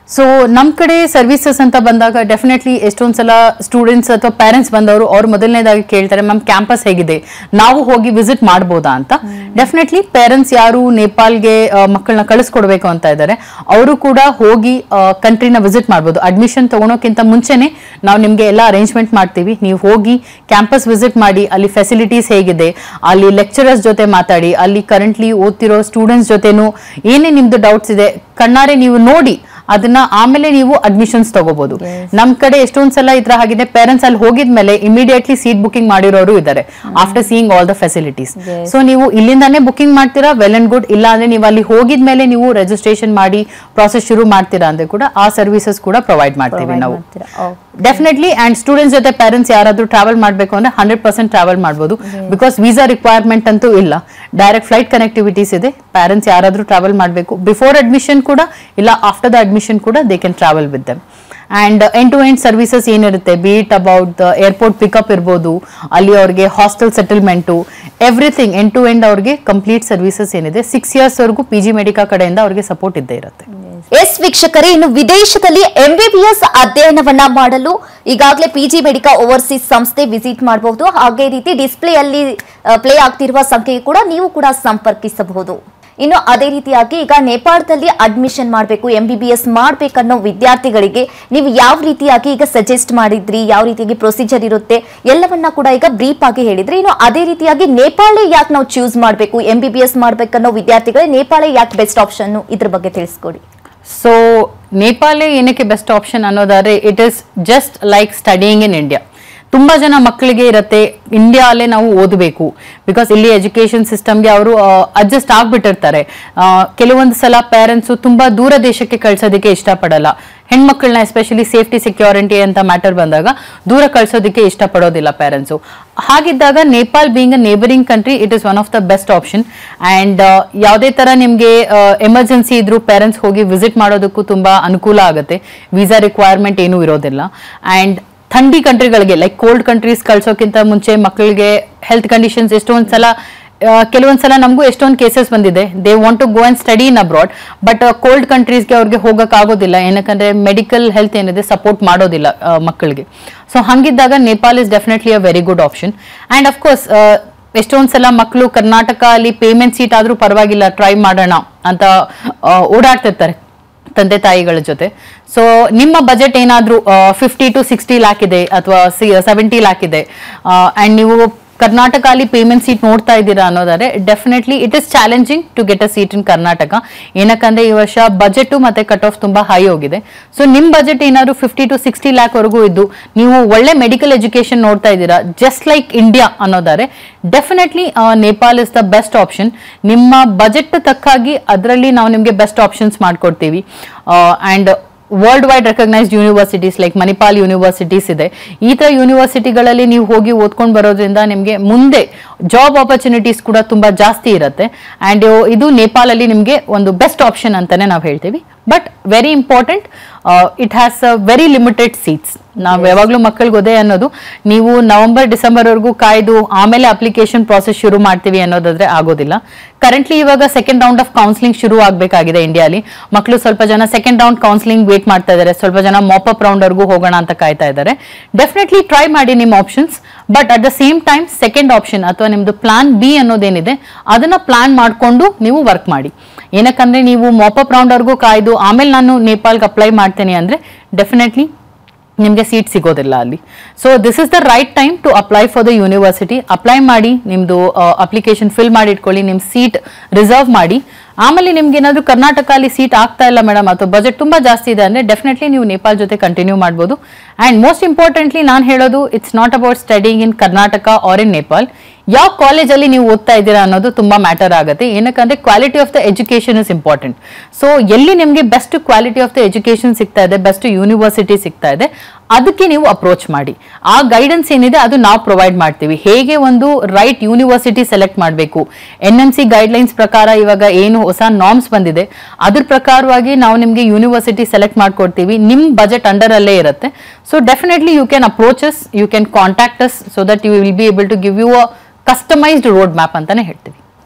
ಸೊ ನಮ್ಮ ಕಡೆ ಸರ್ವಿಸಸ್ ಅಂತ ಬಂದಾಗ ಡೆಫಿನೆಟ್ಲಿ ಎಷ್ಟೊಂದು ಸಲ ಸ್ಟೂಡೆಂಟ್ಸ್ ಅಥವಾ ಪೇರೆಂಟ್ಸ್ ಬಂದವರು ಅವ್ರು ಮೊದಲನೇದಾಗಿ ಕೇಳ್ತಾರೆ ಮ್ಯಾಮ್ ಕ್ಯಾಂಪಸ್ ಹೇಗಿದೆ ನಾವು ಹೋಗಿ ವಿಸಿಟ್ ಮಾಡ್ಬೋದಾ ಅಂತ ಡೆಫಿನೆಟ್ಲಿ ಪೇರೆಂಟ್ಸ್ ಯಾರು ನೇಪಾಲ್ಗೆ ಮಕ್ಕಳನ್ನ ಕಳಿಸ್ಕೊಡ್ಬೇಕು ಅಂತ ಇದ್ದಾರೆ ಅವರು ಕೂಡ ಹೋಗಿ ಕಂಟ್ರಿನ ವಿಸಿಟ್ ಮಾಡ್ಬೋದು ಅಡ್ಮಿಷನ್ ತಗೊಳೋಕ್ಕಿಂತ ಮುಂಚೆನೆ ನಾವು ನಿಮಗೆ ಎಲ್ಲ ಅರೇಂಜ್ಮೆಂಟ್ ಮಾಡ್ತೀವಿ ನೀವು ಹೋಗಿ ಕ್ಯಾಂಪಸ್ ವಿಸಿಟ್ ಮಾಡಿ ಅಲ್ಲಿ ಫೆಸಿಲಿಟೀಸ್ ಹೇಗಿದೆ ಅಲ್ಲಿ ಲೆಕ್ಚರರ್ಸ್ ಜೊತೆ ಮಾತಾಡಿ ಅಲ್ಲಿ ಕರೆಂಟ್ಲಿ ಓದ್ತಿರೋ ಸ್ಟೂಡೆಂಟ್ಸ್ ಜೊತೆನೂ ಏನೇ ನಿಮ್ದು ಡೌಟ್ಸ್ ಇದೆ ಕಣ್ಣಾರೆ ನೀವು ನೋಡಿ ಅದನ್ನ ಆಮೇಲೆ ನೀವು ಅಡ್ಮಿಷನ್ಸ್ ತಗೋಬಹುದು ನಮ್ ಕಡೆ ಎಷ್ಟೊಂದ್ ಸಲ ಈ ತರ ಆಗಿದೆ ಪೇರೆಂಟ್ಸ್ ಅಲ್ಲಿ ಹೋಗಿದ್ಮೇಲೆ ಇಮಿಡಿಯೇಟ್ಲಿ ಸೀಟ್ ಬುಕಿಂಗ್ ಮಾಡಿರೋರು ಇದ್ದಾರೆ after seeing all the facilities so ನೀವು ಇಲ್ಲಿಂದಾನೇ ಬುಕಿಂಗ್ ಮಾಡ್ತೀರಾ ವೆಲ್ ಅಂಡ್ ಗುಡ್ ಇಲ್ಲ ಅಂದ್ರೆ ನೀವು ಅಲ್ಲಿ ಹೋಗಿದ್ಮೇಲೆ ನೀವು ರಿಜಿಸ್ಟ್ರೇಷನ್ ಮಾಡಿ ಪ್ರಾಸೆಸ್ ಶುರು ಮಾಡ್ತೀರಾ ಅಂದ್ರೆ ಕೂಡ ಆ ಸರ್ವಿಸಸ್ ಕೂಡ ಪ್ರೊವೈಡ್ ಮಾಡ್ತೀವಿ ನಾವು ಮಾಡ್ತೀರಾ? Okay. ಡೆಫಿನೆಟ್ಲಿ ಅಂಡ್ ಸ್ಟೂಡೆಂಟ್ಸ್ ಜೊತೆ ಪೇರೆಂಟ್ಸ್ ಯಾರಾದ್ರೂ ಟ್ರಾವೆಲ್ ಮಾಡಬೇಕು ಅಂದ್ರೆ ಹಂಡ್ರೆಡ್ ಪರ್ಸೆಂಟ್ ಟ್ರಾವೆಲ್ ಮಾಡಬಹುದು ಬಿಕಾಸ್ ವೀಸಾ ರಿಕ್ವೈರ್ಮೆಂಟ್ ಅಂತೂ ಇಲ್ಲ ಡೈರೆಕ್ಟ್ ಫ್ಲೈಟ್ ಕನೆಕ್ಟಿವಿಟೀಸ್ ಇದೆ ಪೇರೆಂಟ್ಸ್ ಯಾರಾದ್ರೂ ಟ್ರಾವೆಲ್ ಮಾಡಬೇಕು ಬಿಫೋರ್ ಅಡ್ಮಿಷನ್ ಕೂಡ ಇಲ್ಲ ಆಫ್ಟರ್ ದ ಅಡ್ಮಿಷನ್ ಕೂಡ they can travel with them and end to end services ಏನಿರುತ್ತೆ be it about the airport pickup ಇರ್ಬೋದು ಅಲ್ಲಿ ಅವ್ರಿಗೆ hostel settlement everything end to end ಅವ್ರಿಗೆ ಕಂಪ್ಲೀಟ್ ಸರ್ವಿಸಸ್ ಏನಿದೆ ಸಿಕ್ಸ್ ಇಯರ್ಸ್ ವರೆಗೂ ಪಿ ಜಿ ಮೆಡಿಕಾ ಕಡೆಯಿಂದ ಅವ್ರಿಗೆ ಸಪೋರ್ಟ್ ಇದ್ದೇ ಇರುತ್ತೆ ಎಸ್ ವೀಕ್ಷಕರೇ ಇನ್ನು ವಿದೇಶದಲ್ಲಿ ಎಂಬಿಬಿಎಸ್ ಅಧ್ಯಯನವನ್ನ ಮಾಡಲು ಈಗಾಗಲೇ ಪಿಜಿ ಮೆಡಿಕಾ ಓವರ್ಸೀಸ್ ಸಂಸ್ಥೆ ವಿಸಿಟ್ ಮಾಡಬಹುದು ಹಾಗೆ ರೀತಿ ಡಿಸ್ಪ್ಲೇ ಅಲ್ಲಿ ಪ್ಲೇ ಆಗ್ತಿರುವ ಸಂಖ್ಯೆ ಕೂಡ ನೀವು ಕೂಡ ಸಂಪರ್ಕಿಸಬಹುದು ಇನ್ನು ಅದೇ ರೀತಿಯಾಗಿ ಈಗ ನೇಪಾಳದಲ್ಲಿ ಅಡ್ಮಿಷನ್ ಮಾಡಬೇಕು ಎಂಬಿಬಿಎಸ್ ಮಾಡ್ಬೇಕನ್ನೋ ವಿದ್ಯಾರ್ಥಿಗಳಿಗೆ ನೀವು ಯಾವ ರೀತಿಯಾಗಿ ಈಗ ಸಜೆಸ್ಟ್ ಮಾಡಿದ್ರಿ ಯಾವ ರೀತಿಯಾಗಿ ಪ್ರೊಸೀಜರ್ ಇರುತ್ತೆ ಎಲ್ಲವನ್ನ ಕೂಡ ಈಗ ಬ್ರೀಫ್ ಆಗಿ ಹೇಳಿದ್ರಿ ಇನ್ನು ಅದೇ ರೀತಿಯಾಗಿ ನೇಪಾಳ ಯಾಕೆ ನಾವು ಚೂಸ್ ಮಾಡಬೇಕು ಎಂಬಿಬಿಎಸ್ ಮಾಡ್ಬೇಕನ್ನೋ ವಿದ್ಯಾರ್ಥಿಗಳೇ ನೇಪಾಳ ಯಾಕೆ ಬೆಸ್ಟ್ ಆಪ್ಷನ್ ಇದ್ರ ಬಗ್ಗೆ ತಿಳಿಸ್ಕೊಡಿ ಸೊ ನೇಪಾಳೇ ಏನಕ್ಕೆ ಬೆಸ್ಟ್ ಆಪ್ಷನ್ ಅನ್ನೋದಾದ್ರೆ it is just like studying in India ತುಂಬಾ ಜನ ಮಕ್ಕಳಿಗೆ ಇರತ್ತೆ ಇಂಡಿಯಾ ಅಲ್ಲೇ ನಾವು ಓದಬೇಕು ಬಿಕಾಸ್ ಇಲ್ಲಿ ಎಜುಕೇಶನ್ ಸಿಸ್ಟಮ್ಗೆ ಅವರು ಅಡ್ಜಸ್ಟ್ ಆಗ್ಬಿಟ್ಟಿರ್ತಾರೆ ಆ, ಕೆಲವೊಂದು ಸಲ ಪೇರೆಂಟ್ಸ್ ತುಂಬಾ ದೂರ ದೇಶಕ್ಕೆ ಕಳ್ಸೋದಕ್ಕೆ ಇಷ್ಟಪಡಲ್ಲ ಹೆಣ್ಮಕ್ಳನ್ನ ಎಸ್ಪೆಷಲಿ ಸೇಫ್ಟಿ ಸೆಕ್ಯೂರಿಟಿ ಅಂತ ಮ್ಯಾಟರ್ ಬಂದಾಗ ದೂರ ಕಳ್ಸೋದಕ್ಕೆ ಇಷ್ಟಪಡೋದಿಲ್ಲ ಪೇರೆಂಟ್ಸು ಹಾಗಿದ್ದಾಗ Nepal being a neighbouring country it is one of the best option and ಯಾವುದೇ ತರ ನಿಮಗೆ ಎಮರ್ಜೆನ್ಸಿ ಇದ್ರೂ ಪೇರೆಂಟ್ಸ್ ಹೋಗಿ ವಿಸಿಟ್ ಮಾಡೋದಕ್ಕೂ ತುಂಬಾ ಅನುಕೂಲ ಆಗುತ್ತೆ ವೀಸಾ ರಿಕ್ವೈರ್ಮೆಂಟ್ ಏನೂ ಇರೋದಿಲ್ಲ ಅಂಡ್ ಥಂಡಿ ಕಂಟ್ರಿಗಳಿಗೆ ಲೈಕ್ ಕೋಲ್ಡ್ ಕಂಟ್ರೀಸ್ ಕಳ್ಸೋಕ್ಕಿಂತ ಮುಂಚೆ ಮಕ್ಕಳಿಗೆ ಹೆಲ್ತ್ ಕಂಡೀಷನ್ಸ್ ಎಷ್ಟೊಂದು ಸಲ ಆ, ಕೆಲವೊಂದ್ ಸಲ ನಮಗೂ ಎಷ್ಟೊಂದು ಕೇಸಸ್ ಬಂದಿದೆ they want to go and study in abroad but cold ಕಂಟ್ರೀಸ್ಗೆ ಅವ್ರಿಗೆ ಹೋಗಕ್ ಆಗೋದಿಲ್ಲ ಏನಕ್ಕಂದ್ರೆ ಮೆಡಿಕಲ್ ಹೆಲ್ತ್ ಏನಿದೆ ಸಪೋರ್ಟ್ ಮಾಡೋದಿಲ್ಲ ಆ, ಮಕ್ಕಳಿಗೆ ಸೊ ಹಂಗಿದ್ದಾಗ Nepal is definitely a very good option and of course ಎಷ್ಟೊಂದ್ ಸಲ ಮಕ್ಕಳು ಕರ್ನಾಟಕ ಅಲ್ಲಿ ಪೇಮೆಂಟ್ ಸೀಟ್ ಆದ್ರೂ ಪರವಾಗಿಲ್ಲ ಟ್ರೈ ಮಾಡೋಣ ಅಂತ ಆ, ಓಡಾಡ್ತಿರ್ತಾರೆ ತಂದೆ ತಾಯಿಗಳ ಜೊತೆ ಸೊ ನಿಮ್ಮ ಬಜೆಟ್ ಏನಾದ್ರೂ ಫಿಫ್ಟಿ ಟು ಸಿಕ್ಸ್ಟಿ ಲ್ಯಾಕ್ ಇದೆ ಅಥವಾ ಸೆವೆಂಟಿ ಲ್ಯಾಕ್ ಇದೆ ಅಂಡ್ ನೀವು ಕರ್ನಾಟಕ ಅಲ್ಲಿ ಪೇಮೆಂಟ್ ಸೀಟ್ ನೋಡ್ತಾ ಇದ್ದೀರಾ ಅನ್ನೋದಾದ್ರೆ definitely it is challenging to get a seat in Karnataka ಏನಕ್ಕಂದ್ರೆ ಈ ವರ್ಷ ಬಜೆಟ್ ಮತ್ತೆ ಕಟ್ ಆಫ್ ತುಂಬಾ ಹೈ ಹೋಗಿದೆ ಸೊ ನಿಮ್ ಬಜೆಟ್ ಏನಾದ್ರು ಫಿಫ್ಟಿ ಟು ಸಿಕ್ಸ್ಟಿ ಲ್ಯಾಕ್ ವರೆಗೂ ಇದ್ದು ನೀವು ಒಳ್ಳೆ ಮೆಡಿಕಲ್ ಎಜುಕೇಶನ್ ನೋಡ್ತಾ ಇದ್ದೀರಾ ಜಸ್ಟ್ ಲೈಕ್ ಇಂಡಿಯಾ ಅನ್ನೋದಾದ್ರೆ definitely Nepal is the best option ನಿಮ್ಮ ಬಜೆಟ್ ತಕ್ಕಾಗಿ ಅದರಲ್ಲಿ ನಾವು ನಿಮಗೆ ಬೆಸ್ಟ್ ಆಪ್ಷನ್ಸ್ ಮಾಡ್ಕೊಡ್ತೀವಿ and world wide recognised universities like Manipal universities ಇದೆ ಈ ತರ ಯೂನಿವರ್ಸಿಟಿಗಳಲ್ಲಿ ನೀವು ಹೋಗಿ ಓದ್ಕೊಂಡು ಬರೋದ್ರಿಂದ ನಿಮಗೆ ಮುಂದೆ ಜಾಬ್ ಆಪರ್ಚುನಿಟೀಸ್ ಕೂಡ ತುಂಬಾ ಜಾಸ್ತಿ ಇರುತ್ತೆ ಅಂಡ್ ಇದು ನೇಪಾಳಲ್ಲಿ ನಿಮಗೆ ಒಂದು ಬೆಸ್ಟ್ ಆಪ್ಷನ್ ಅಂತಾನೆ ನಾವು ಹೇಳ್ತೀವಿ but very important it has a very limited seats ನಾವು ಯಾವಾಗಲೂ ಮಕ್ಕಳಿಗೆ ಒದೆ ಅನ್ನೋದು ನೀವು ನವೆಂಬರ್ ಡಿಸೆಂಬರ್ ವರೆಗೂ ಕಾಯ್ದು ಆಮೇಲೆ ಅಪ್ಲಿಕೇಶನ್ ಪ್ರಾಸೆಸ್ ಶುರು ಮಾಡ್ತೀವಿ ಅನ್ನೋದಾದ್ರೆ ಆಗೋದಿಲ್ಲ ಕರೆಂಟ್ಲಿ ಇವಾಗ ಸೆಕೆಂಡ್ ರೌಂಡ್ ಆಫ್ ಕೌನ್ಸಿಲಿಂಗ್ ಶುರು ಆಗಬೇಕಾಗಿದೆ ಇಂಡಿಯಾಲಿ ಮಕ್ಕಳು ಸ್ವಲ್ಪ ಜನ ಸೆಕೆಂಡ್ ರೌಂಡ್ ಕೌನ್ಸಿಲಿಂಗ್ ವೇಟ್ ಮಾಡ್ತಾ ಇದ್ದಾರೆ ಸ್ವಲ್ಪ ಜನ ಮಾಪಪ್ ರೌಂಡ್ ವರೆಗೂ ಹೋಗೋಣ ಅಂತ ಕಾಯ್ತಾ ಇದ್ದಾರೆ ಡೆಫಿನೆಟ್ಲಿ ಟ್ರೈ ಮಾಡಿ ನಿಮ್ಮ options but at the same time second option ಅಥವಾ ನಿಮ್ದು ಪ್ಲಾನ್ ಬಿ ಅನ್ನೋದೇನಿದೆ ಅದನ್ನ ಪ್ಲಾನ್ ಮಾಡಿಕೊಂಡು ನೀವು ವರ್ಕ್ ಮಾಡಿ ಏನಕ್ಕಂದ್ರೆ ನೀವು ಮಾಪಪ್ ರೌಂಡ್ ವರೆಗೂ ಕಾಯ್ದು ಆಮೇಲೆ ನಾನು ನೇಪಾಲ್ಗೆ ಅಪ್ಲೈ ಮಾಡ್ತೇನೆ ಅಂದ್ರೆ ಡೆಫಿನೆಟ್ಲಿ ನಿಮಗೆ ಸೀಟ್ ಸಿಗೋದಿಲ್ಲ ಅಲ್ಲಿ so this is the right time to apply for the university apply ಮಾಡಿ ನಿಮ್ಮದು ಅಪ್ಲಿಕೇಶನ್ ಫಿಲ್ ಮಾಡಿ ಇಟ್ಕೊಳ್ಳಿ ನಿಮ್ಮ ಸೀಟ್ ರಿಸರ್ವ್ ಮಾಡಿ ಆಮೇಲೆ ನಿಮ್ಗೆ ಏನಾದರೂ ಕರ್ನಾಟಕ ಅಲ್ಲಿ ಸೀಟ್ ಆಗ್ತಾ ಇಲ್ಲ ಮೇಡಮ್ ಅಥವಾ ಬಜೆಟ್ ತುಂಬಾ ಜಾಸ್ತಿ ಇದೆ ಅಂದ್ರೆ ಡೆಫಿನೆಟ್ಲಿ ನೀವು ನೇಪಾಲ್ ಜೊತೆ ಕಂಟಿನ್ಯೂ ಮಾಡ್ಬೋದು ಅಂಡ್ ಮೋಸ್ಟ್ ಇಂಪಾರ್ಟೆಂಟ್ಲಿ ನಾನು ಹೇಳೋದು it's not about studying in Karnataka or in Nepal ಯಾವ ಕಾಲೇಜಲ್ಲಿ ನೀವು ಓದ್ತಾ ಇದ್ದೀರಾ ಅನ್ನೋದು ತುಂಬಾ ಮ್ಯಾಟರ್ ಆಗುತ್ತೆ ಏನಕ್ಕಂದ್ರೆ quality of the education is important so ಎಲ್ಲಿ ನಿಮಗೆ best quality of the education ಸಿಗ್ತಾ ಇದೆ ಬೆಸ್ಟ್ ಯೂನಿವರ್ಸಿಟಿ ಸಿಗ್ತಾ ಇದೆ ಅದಕ್ಕೆ ನೀವು ಅಪ್ರೋಚ್ ಮಾಡಿ ಆ ಗೈಡೆನ್ಸ್ ಏನಿದೆ ಅದು ನಾವು ಪ್ರೊವೈಡ್ ಮಾಡ್ತೀವಿ ಹೇಗೆ ಒಂದು ರೈಟ್ ಯೂನಿವರ್ಸಿಟಿ ಸೆಲೆಕ್ಟ್ ಮಾಡಬೇಕು ಎನ್ ಎಂ ಸಿ ಗೈಡ್ಲೈನ್ಸ್ ಪ್ರಕಾರ ಇವಾಗ ಏನು ಹೊಸ ನಾರ್ಮ್ಸ್ ಬಂದಿದೆ ಅದ್ರ ಪ್ರಕಾರವಾಗಿ ನಾವು ನಿಮಗೆ ಯೂನಿವರ್ಸಿಟಿ ಸೆಲೆಕ್ಟ್ ಮಾಡ್ಕೊಡ್ತೀವಿ ನಿಮ್ಮ ಬಜೆಟ್ ಅಂಡರ್ ಅಲ್ಲೇ ಇರುತ್ತೆ so definitely you can approaches you can contact us so that you will be able to give you a customised road map ಅಂತಾನೆ ಹೇಳ್ತೀವಿ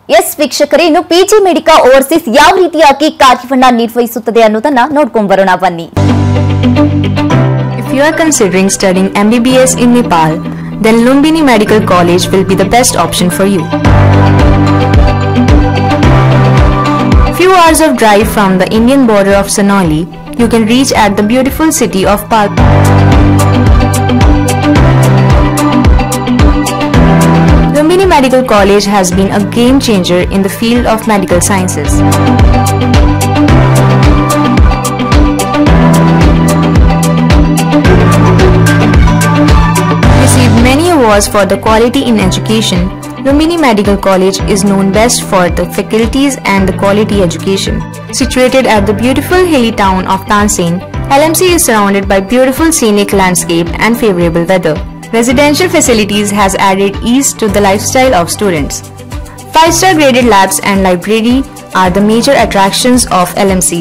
ಎಸ್ ವೀಕ್ಷಕರೇ ಇನ್ನು ಪಿಜಿ ಮೆಡಿಕಾ ಓವರ್ಸೀಸ್ ಯಾವ ರೀತಿಯಾಗಿ ಕಾರ್ಯವನ್ನ ನಿರ್ವಹಿಸುತ್ತದೆ ಅನ್ನೋದನ್ನ ನೋಡ್ಕೊಂಡ್ ಬರೋಣ ಬನ್ನಿ If you are considering studying MBBS in Nepal, then Lumbini Medical College will be the best option for you. Few hours of drive from the Indian border of Sonali, you can reach at the beautiful city of Pal. Lumbini Medical College has been a game changer in the field of medical sciences. received many awards for the quality in education, Lumbini Medical College is known best for the faculties and the quality education. Situated at the beautiful hilly town of Tansin, LMC is surrounded by beautiful scenic landscape and favorable weather. Residential facilities has added ease to the lifestyle of students. 5-star graded labs and library are the major attractions of LMC.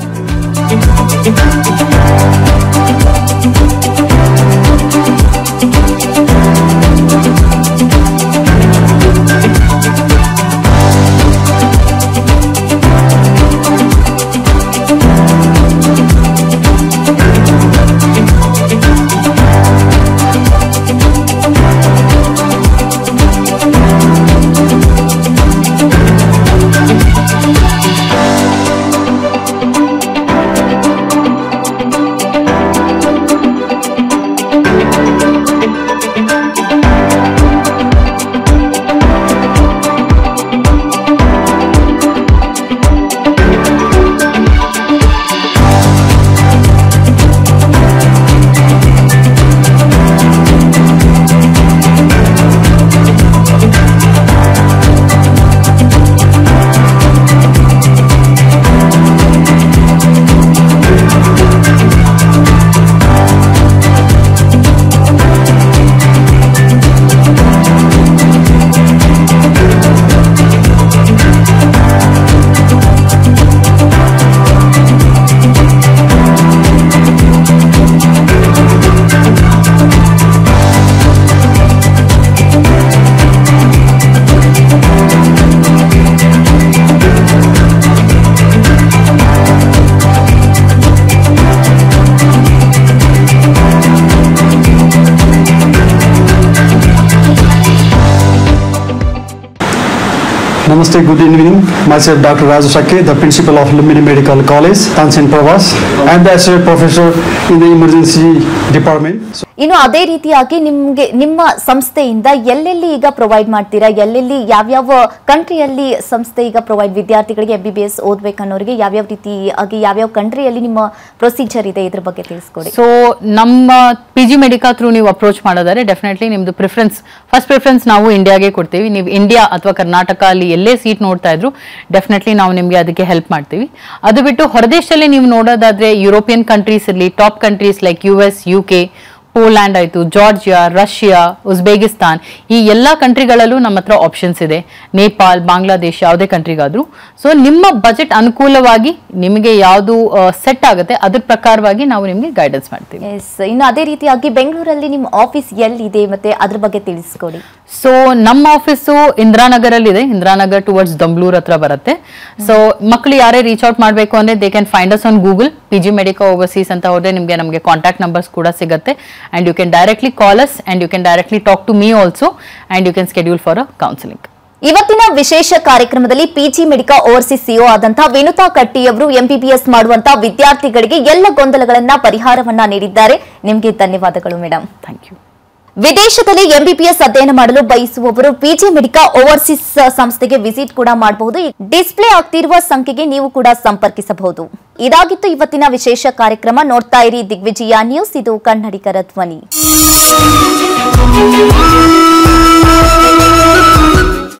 Namaste, good evening. Myself Dr. Raju Sakke, the principal of Lumbini Medical College, Tansin Pravas. I am the associate professor in the emergency department. So, ಇನ್ನು ಅದೇ ರೀತಿಯಾಗಿ ನಿಮ್ಗೆ ನಿಮ್ಮ ಸಂಸ್ಥೆಯಿಂದ ಎಲ್ಲೆಲ್ಲಿ ಈಗ ಪ್ರೊವೈಡ್ ಮಾಡ್ತೀರಾ ಎಲ್ಲೆಲ್ಲಿ ಯಾವ್ಯಾವ ಕಂಟ್ರಿಯಲ್ಲಿ ಸಂಸ್ಥೆ ಈಗ ಪ್ರೊವೈಡ್ ವಿದ್ಯಾರ್ಥಿಗಳಿಗೆ ಎಂ ಬಿ ಬಿ ಎಸ್ ಓದ್ಬೇಕನ್ನೋರಿಗೆ ಯಾವ್ಯಾವ ರೀತಿಯಾಗಿ ಯಾವ್ಯಾವ ಕಂಟ್ರಿಯಲ್ಲಿ ನಿಮ್ಮ ಪ್ರೊಸೀಜರ್ ಇದೆ ಇದ್ರ ಬಗ್ಗೆ ತಿಳಿಸ್ಕೊಡಿ ಸೊ ನಮ್ಮ ಪಿ ಜಿ ಮೆಡಿಕಾ ಥ್ರೂ ನೀವು ಅಪ್ರೋಚ್ ಮಾಡೋದಾದ್ರೆ ಡೆಫಿನೆಟ್ಲಿ ನಿಮ್ದು ಪ್ರಿಫರೆನ್ಸ್ ಫಸ್ಟ್ ಪ್ರಿಫರೆನ್ಸ್ ನಾವು ಇಂಡಿಯಾಗೆ ಕೊಡ್ತೀವಿ ನೀವು ಇಂಡಿಯಾ ಅಥವಾ ಕರ್ನಾಟಕ ಅಲ್ಲಿ ಎಲ್ಲೇ ಸೀಟ್ ನೋಡ್ತಾ ಇದ್ರು ಡೆಫಿನೆಟ್ಲಿ ನಾವು ನಿಮಗೆ ಅದಕ್ಕೆ ಹೆಲ್ಪ್ ಮಾಡ್ತೀವಿ ಅದು ಬಿಟ್ಟು ಹೊರದೇಶದಲ್ಲಿ ನೀವು ನೋಡೋದಾದ್ರೆ ಯುರೋಪಿಯನ್ ಕಂಟ್ರೀಸ್ ಇರಲಿ top countries like U S U K Poland ಆಯಿತು ಜಾರ್ಜಿಯಾ ರಷ್ಯಾ ಉಜ್ಬೇಕಿಸ್ತಾನ್ ಈ ಎಲ್ಲ ಕಂಟ್ರಿಗಳಲ್ಲೂ ನಮ್ಮ ಹತ್ರ ಆಪ್ಷನ್ಸ್ ಇದೆ ನೇಪಾಲ್ ಬಾಂಗ್ಲಾದೇಶ್ ಯಾವುದೇ ಕಂಟ್ರಿಗಾದ್ರೂ ಸೊ ನಿಮ್ಮ ಬಜೆಟ್ ಅನುಕೂಲವಾಗಿ ನಿಮಗೆ ಯಾವುದು ಸೆಟ್ ಆಗುತ್ತೆ ಅದ್ರ ಪ್ರಕಾರವಾಗಿ ನಾವು ನಿಮಗೆ ಗೈಡೆನ್ಸ್ ಮಾಡ್ತೀವಿ ಎಸ್ ಇನ್ನು ಅದೇ ರೀತಿಯಾಗಿ ಬೆಂಗಳೂರಲ್ಲಿ ನಿಮ್ಮ ಆಫೀಸ್ ಎಲ್ಲಿದೆ ಮತ್ತೆ ಅದ್ರ ಬಗ್ಗೆ ತಿಳಿಸ್ಕೊಡಿ ಸೊ ನಮ್ಮ ಆಫೀಸು ಇಂದಿರಾನಗರಲ್ಲಿ ಇದೆ ಇಂದಿರಾನಗರ್ ಟುವರ್ಡ್ಸ್ ದೊಂಬ್ಲೂರ್ ಹತ್ರ ಬರುತ್ತೆ ಸೊ ಮಕ್ಕಳು ಯಾರೇ ರೀಚ್ ಔಟ್ ಮಾಡಬೇಕು ಅಂದ್ರೆ they can find us on Google P G Medica overseas ಅಂತ ಹೋದ್ರೆ ನಿಮಗೆ ನಮಗೆ ಕಾಂಟ್ಯಾಕ್ಟ್ ನಂಬರ್ಸ್ ಕೂಡ ಸಿಗುತ್ತೆ and you can directly call us and you can directly talk to me also and you can schedule for a counselling ಇವತ್ತಿನ ವಿಶೇಷ ಕಾರ್ಯಕ್ರಮದಲ್ಲಿ ಪಿಜಿ ಮೆಡಿಕಾ ಓವರ್ಸೀಸ್ ಸಿಒ ಆದಂತಹ ವಿನುತಾ ಕಟ್ಟಿಯವರು ಎಂಬಿಬಿಎಸ್ ಮಾಡುವಂತಹ ವಿದ್ಯಾರ್ಥಿಗಳಿಗೆ ಎಲ್ಲ ಗೊಂದಲಗಳನ್ನ ಪರಿಹಾರವನ್ನ ನೀಡಿದ್ದಾರೆ ನಿಮಗೆ ಧನ್ಯವಾದಗಳು ಮೇಡಮ್ ಥ್ಯಾಂಕ್ ಯು ವಿದೇಶದಲ್ಲಿ ಎಂಬಿಬಿಎಸ್ ಅಧ್ಯಯನ ಮಾಡಲು ಬಯಸುವವರು ಪಿಜಿ ಮೆಡಿಕಾ ಓವರ್ಸೀಸ್ ಸಂಸ್ಥೆಗೆ ವಿಸಿಟ್ ಕೂಡ ಮಾಡಬಹುದು ಡಿಸ್ಪ್ಲೇ ಆಗ್ತಿರುವ ಸಂಖ್ಯೆಗೆ ನೀವು ಕೂಡ ಸಂಪರ್ಕಿಸಬಹುದು ಇದಾಗಿತ್ತು ಇವತ್ತಿನ ವಿಶೇಷ ಕಾರ್ಯಕ್ರಮ ನೋಡ್ತಾ ಇರಿ ದಿಗ್ವಿಜಯ ನ್ಯೂಸ್ ಇದು ಕನ್ನಡಿಗರ ಧ್ವನಿ